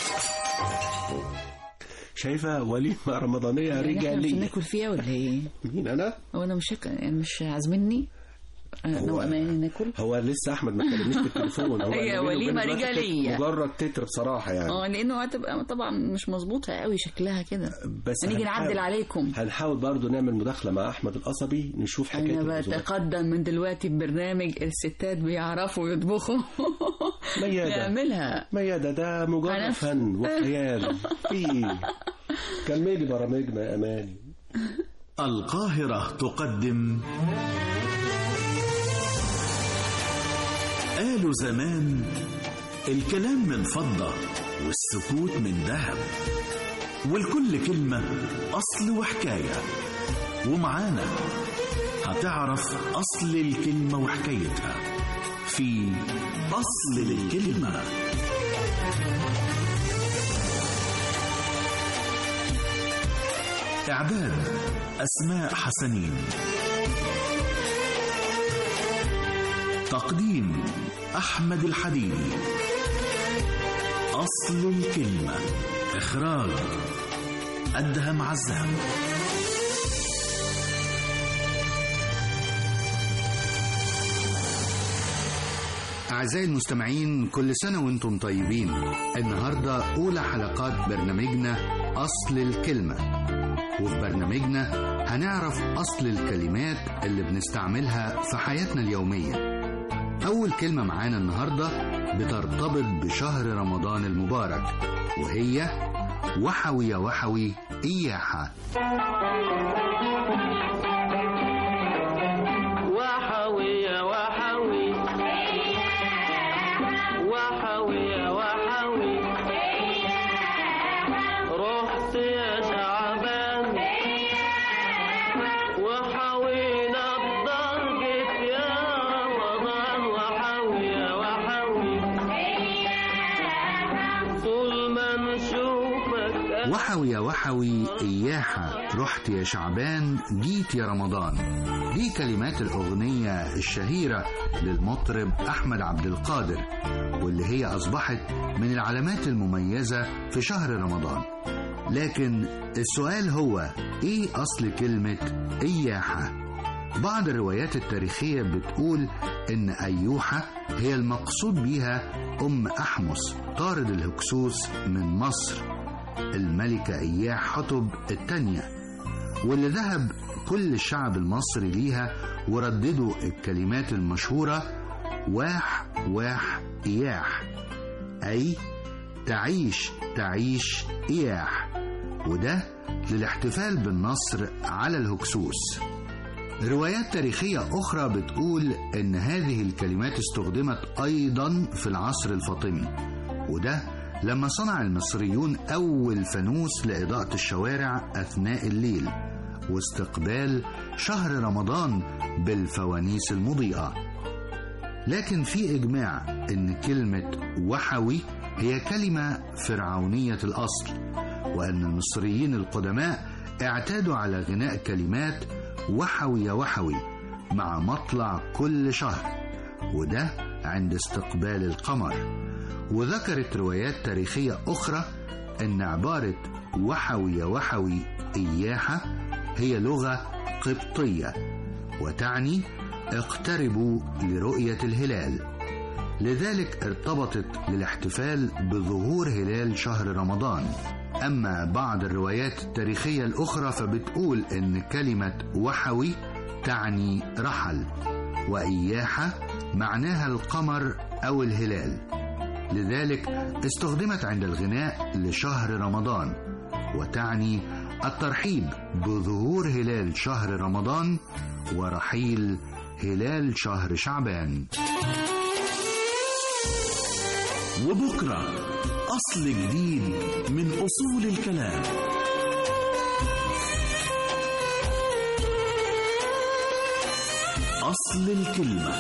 S2: شايفه وليمه رمضانيه
S3: يعني احنا مش
S2: رجاليه
S3: ناكل فيها ولا ايه؟
S2: مين انا؟
S3: هو انا مش هك... يعني مش عازمني انا واماني ناكل
S2: هو لسه احمد ما كلمنيش في التليفون هو
S3: هي
S2: أنا بيني
S3: وليمة
S2: وبينه دلوقتي
S3: رجالية.
S2: مجرد تتر بصراحه يعني
S3: اه لانه هتبقى طبعا مش مظبوطه قوي شكلها كده
S2: بس
S3: هنيجي
S2: هنحاول-
S3: نعدل عليكم
S2: هنحاول برضو نعمل مداخله مع احمد القصبي نشوف حكايه
S3: انا
S2: العزومات.
S3: بتقدم من دلوقتي ببرنامج الستات بيعرفوا يطبخوا
S2: ميادة
S3: نعملها
S2: ميادة ده مجرد
S3: أنا-
S2: فن وخيال في ايه كملي برامجنا يا اماني
S20: القاهرة تقدم آل زمان الكلام من فضة والسكوت من ذهب والكل كلمة أصل وحكاية ومعانا هتعرف أصل الكلمة وحكايتها في أصل الكلمة إعداد أسماء حسنين تقديم أحمد الحديدي أصل الكلمة إخراج أدهم عزام
S21: أعزائي المستمعين كل سنة وانتم طيبين النهاردة أولى حلقات برنامجنا أصل الكلمة وفي برنامجنا هنعرف أصل الكلمات اللي بنستعملها في حياتنا اليومية أول كلمة معانا النهاردة بترتبط بشهر رمضان المبارك وهي وحوي يا وحوي إياحة
S4: وحوي يا وحوي وحوي يا وحوي رحت يا شعبان وحوينا الضرقة يا رمضان وحوي يا وحوي طول ما نشوفك
S21: وحوي يا وحوي إياحة رحت يا شعبان جيت يا رمضان دي كلمات الأغنية الشهيرة للمطرب أحمد عبد القادر واللي هي أصبحت من العلامات المميزة في شهر رمضان لكن السؤال هو إيه أصل كلمة إياحة؟ بعض الروايات التاريخية بتقول إن أيوحة هي المقصود بيها أم أحمس طارد الهكسوس من مصر الملكة إياح حطب الثانية واللي ذهب كل الشعب المصري ليها ورددوا الكلمات المشهورة واح واح إياح أي تعيش تعيش إياح وده للاحتفال بالنصر على الهكسوس روايات تاريخية أخرى بتقول إن هذه الكلمات استخدمت أيضا في العصر الفاطمي وده لما صنع المصريون أول فانوس لإضاءة الشوارع أثناء الليل واستقبال شهر رمضان بالفوانيس المضيئة لكن في إجماع إن كلمة وحوي هي كلمة فرعونية الأصل وأن المصريين القدماء اعتادوا على غناء كلمات وحوي يا وحوي مع مطلع كل شهر وده عند استقبال القمر وذكرت روايات تاريخية أخرى أن عبارة وحوي يا وحوي إياحة هي لغة قبطية وتعني اقتربوا لرؤية الهلال لذلك ارتبطت للاحتفال بظهور هلال شهر رمضان أما بعض الروايات التاريخية الأخرى فبتقول إن كلمة وحوي تعني رحل وإياحة معناها القمر أو الهلال لذلك استخدمت عند الغناء لشهر رمضان وتعني الترحيب بظهور هلال شهر رمضان ورحيل هلال شهر شعبان
S20: وبكرة أصل جديد من أصول الكلام أصل الكلمة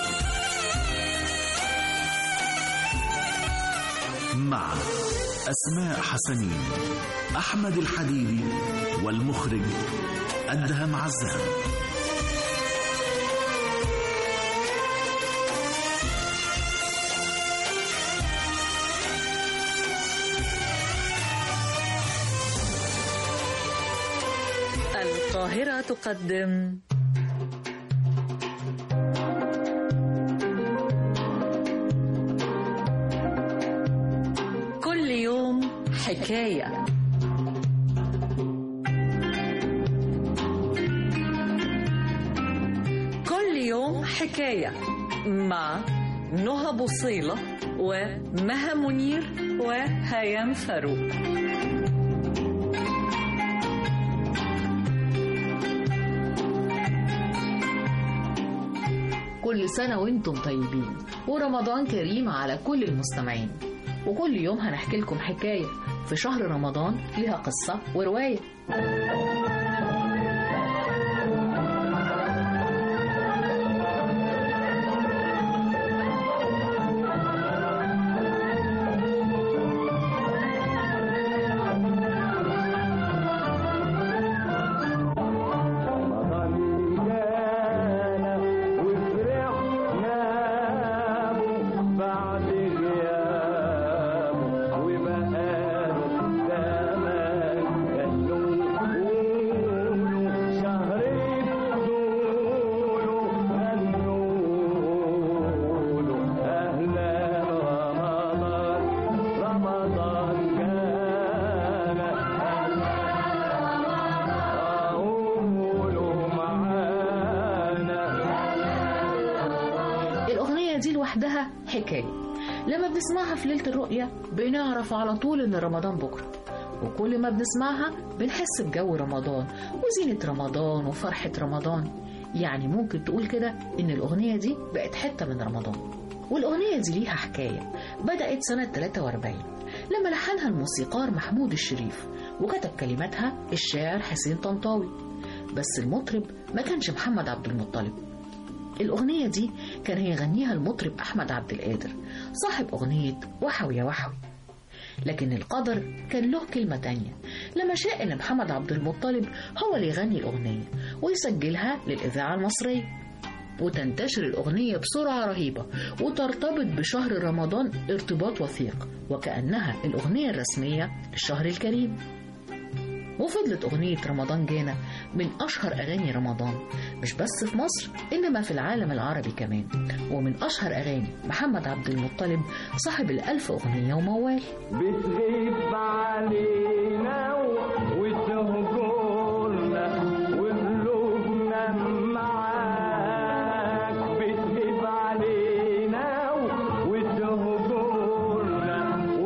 S20: مع أسماء حسنين أحمد الحديدي والمخرج أدهم عزام
S1: القاهرة تقدم كل يوم حكاية كل يوم حكاية مع نهى بوصيلة ومها منير وهيام فاروق
S22: كل سنة وانتم طيبين ورمضان كريم على كل المستمعين وكل يوم هنحكي لكم حكاية في شهر رمضان لها قصة ورواية
S4: بعد غيابه وبقاله زمان قالوا قولوا شهر بدوله قالوا أهلا رمضان رمضان كان قولوا معانا
S22: الأغنية دي لوحدها حكاية لما بنسمعها في ليلة الرؤية بنعرف على طول إن رمضان بكرة وكل ما بنسمعها بنحس بجو رمضان وزينة رمضان وفرحة رمضان يعني ممكن تقول كده إن الأغنية دي بقت حتة من رمضان والأغنية دي ليها حكاية بدأت سنة 43 لما لحنها الموسيقار محمود الشريف وكتب كلماتها الشاعر حسين طنطاوي بس المطرب ما كانش محمد عبد المطلب الأغنية دي كان هيغنيها المطرب أحمد عبد القادر صاحب أغنية وحوي يا وحوي لكن القدر كان له كلمة تانية لما شاء إن محمد عبد المطلب هو اللي يغني الأغنية ويسجلها للإذاعة المصرية وتنتشر الأغنية بسرعة رهيبة وترتبط بشهر رمضان ارتباط وثيق وكأنها الأغنية الرسمية للشهر الكريم وفضلت أغنية رمضان جانا من أشهر أغاني رمضان مش بس في مصر إنما في العالم العربي كمان ومن أشهر أغاني محمد عبد المطلب صاحب الألف أغنية وموال
S4: بتغيب علينا وتهجرنا وقلوبنا معاك بتغيب علينا وتهجرنا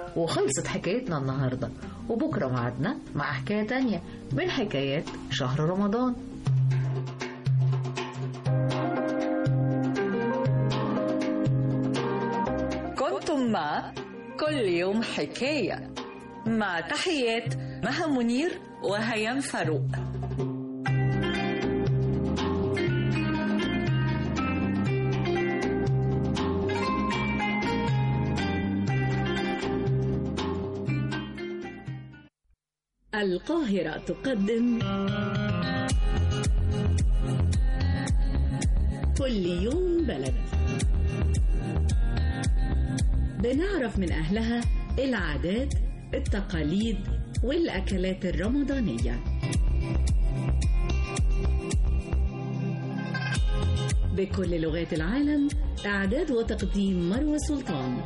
S22: وخلصت حكايتنا النهاردة وبكرة معدنا مع حكاية تانية من حكايات شهر رمضان
S1: كنتم مع كل يوم حكاية مع تحيات مها منير وهيام فاروق
S8: القاهرة تقدم كل يوم بلد بنعرف من أهلها العادات التقاليد والأكلات الرمضانية بكل لغات العالم إعداد وتقديم مروة سلطان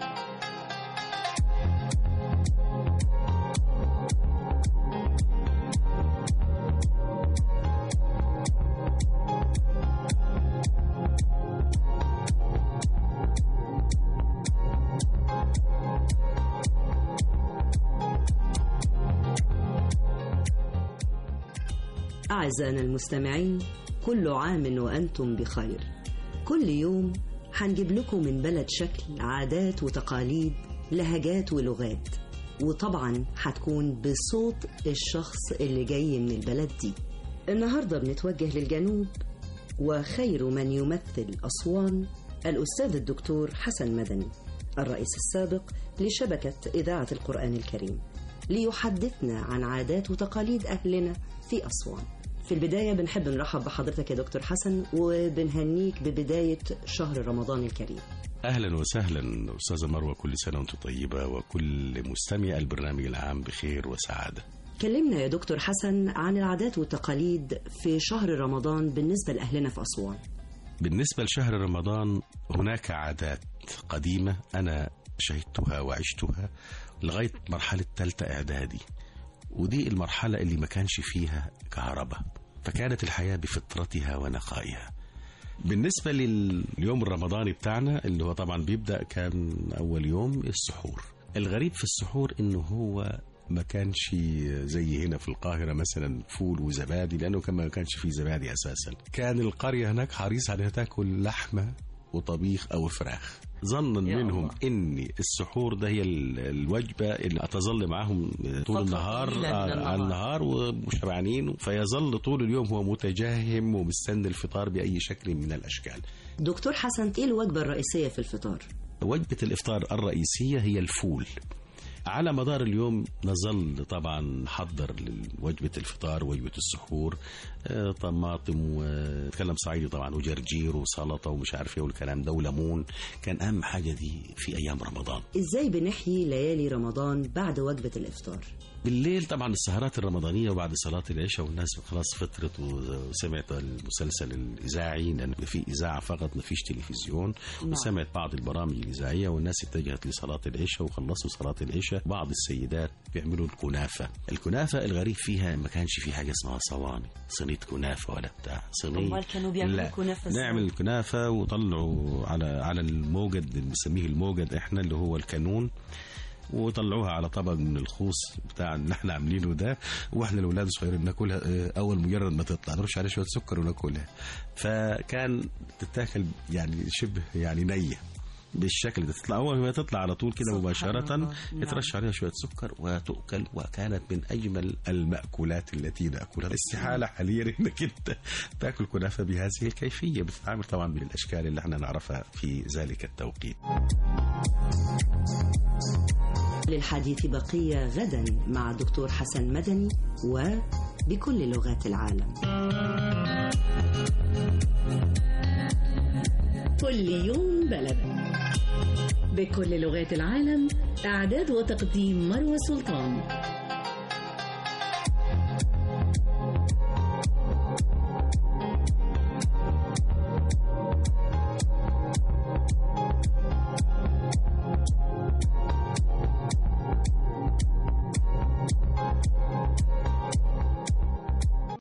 S9: أعزائنا المستمعين كل عام وأنتم بخير كل يوم هنجيب لكم من بلد شكل عادات وتقاليد لهجات ولغات وطبعا هتكون بصوت الشخص اللي جاي من البلد دي النهاردة بنتوجه للجنوب وخير من يمثل أسوان الأستاذ الدكتور حسن مدني الرئيس السابق لشبكة إذاعة القرآن الكريم ليحدثنا عن عادات وتقاليد أهلنا في أسوان في البداية بنحب نرحب بحضرتك يا دكتور حسن وبنهنيك ببداية شهر رمضان الكريم
S23: اهلا وسهلا استاذه مروه كل سنه وانت طيبه وكل مستمع البرنامج العام بخير وسعاده
S9: كلمنا يا دكتور حسن عن العادات والتقاليد في شهر رمضان بالنسبة لأهلنا في أسوان
S23: بالنسبه لشهر رمضان هناك عادات قديمه انا شهدتها وعشتها لغايه مرحله ثالثه اعدادي ودي المرحله اللي ما كانش فيها كهرباء فكانت الحياه بفطرتها ونقائها بالنسبة لليوم الرمضاني بتاعنا اللي هو طبعا بيبدأ كان أول يوم السحور الغريب في السحور إنه هو ما كانش زي هنا في القاهرة مثلا فول وزبادي لأنه كان ما كانش فيه زبادي أساسا كان القرية هناك حريص على تاكل لحمة وطبيخ أو فراخ ظنا
S9: يا
S23: منهم
S9: الله.
S23: ان السحور ده هي ال- الوجبه اللي هتظل معاهم طول النهار
S9: طويلة من
S23: آه،
S9: النهار.
S23: على النهار وشبعانين فيظل طول اليوم هو متجهم ومستني الفطار باي شكل من الاشكال
S9: دكتور حسن إيه الوجبة الرئيسية في الفطار؟
S23: وجبة الإفطار الرئيسية هي الفول على مدار اليوم نظل طبعا نحضر لوجبة الفطار وجبة السحور آه، طماطم وكلام صعيدي طبعا وجرجير وسلطة ومش عارف ايه والكلام ده وليمون كان أهم حاجة دي في أيام رمضان
S9: إزاي بنحيي ليالي رمضان بعد وجبة الإفطار؟
S23: بالليل طبعا السهرات الرمضانية وبعد صلاة العشاء والناس خلاص فطرت وسمعت المسلسل الإذاعي لأن في إذاعة فقط ما فيش تلفزيون
S9: نعم.
S23: وسمعت بعض البرامج الإذاعية والناس اتجهت لصلاة العشاء وخلصوا صلاة العشاء بعض السيدات بيعملوا الكنافة الكنافة الغريب فيها ما كانش في حاجة اسمها صواني صينية كنافة ولا بتاع صينية
S9: أمال كانوا بيعملوا
S23: لا.
S9: كنافة إزاي؟
S23: نعمل الكنافة وطلعوا على على الموجد اللي بنسميه الموجد احنا اللي هو الكانون وطلعوها على طبق من الخوص بتاع اللي احنا عاملينه ده واحنا الاولاد الصغيرين ناكلها اه، اول مجرد ما تطلع نرش عليها شويه سكر وناكلها فكان تتاكل يعني شبه يعني نيه بالشكل ده تطلع اول ما تطلع على طول كده مباشره
S9: الله. نعم.
S23: يترش عليها شويه سكر وتؤكل وكانت من اجمل الماكولات التي ناكلها استحاله حاليا انك انت تاكل كنافه بهذه الكيفيه بتتعامل طبعا بالاشكال اللي احنا نعرفها في ذلك التوقيت
S9: للحديث بقية غدا مع الدكتور حسن مدني وبكل لغات العالم
S8: كل يوم بلد بكل لغات العالم إعداد وتقديم مروة سلطان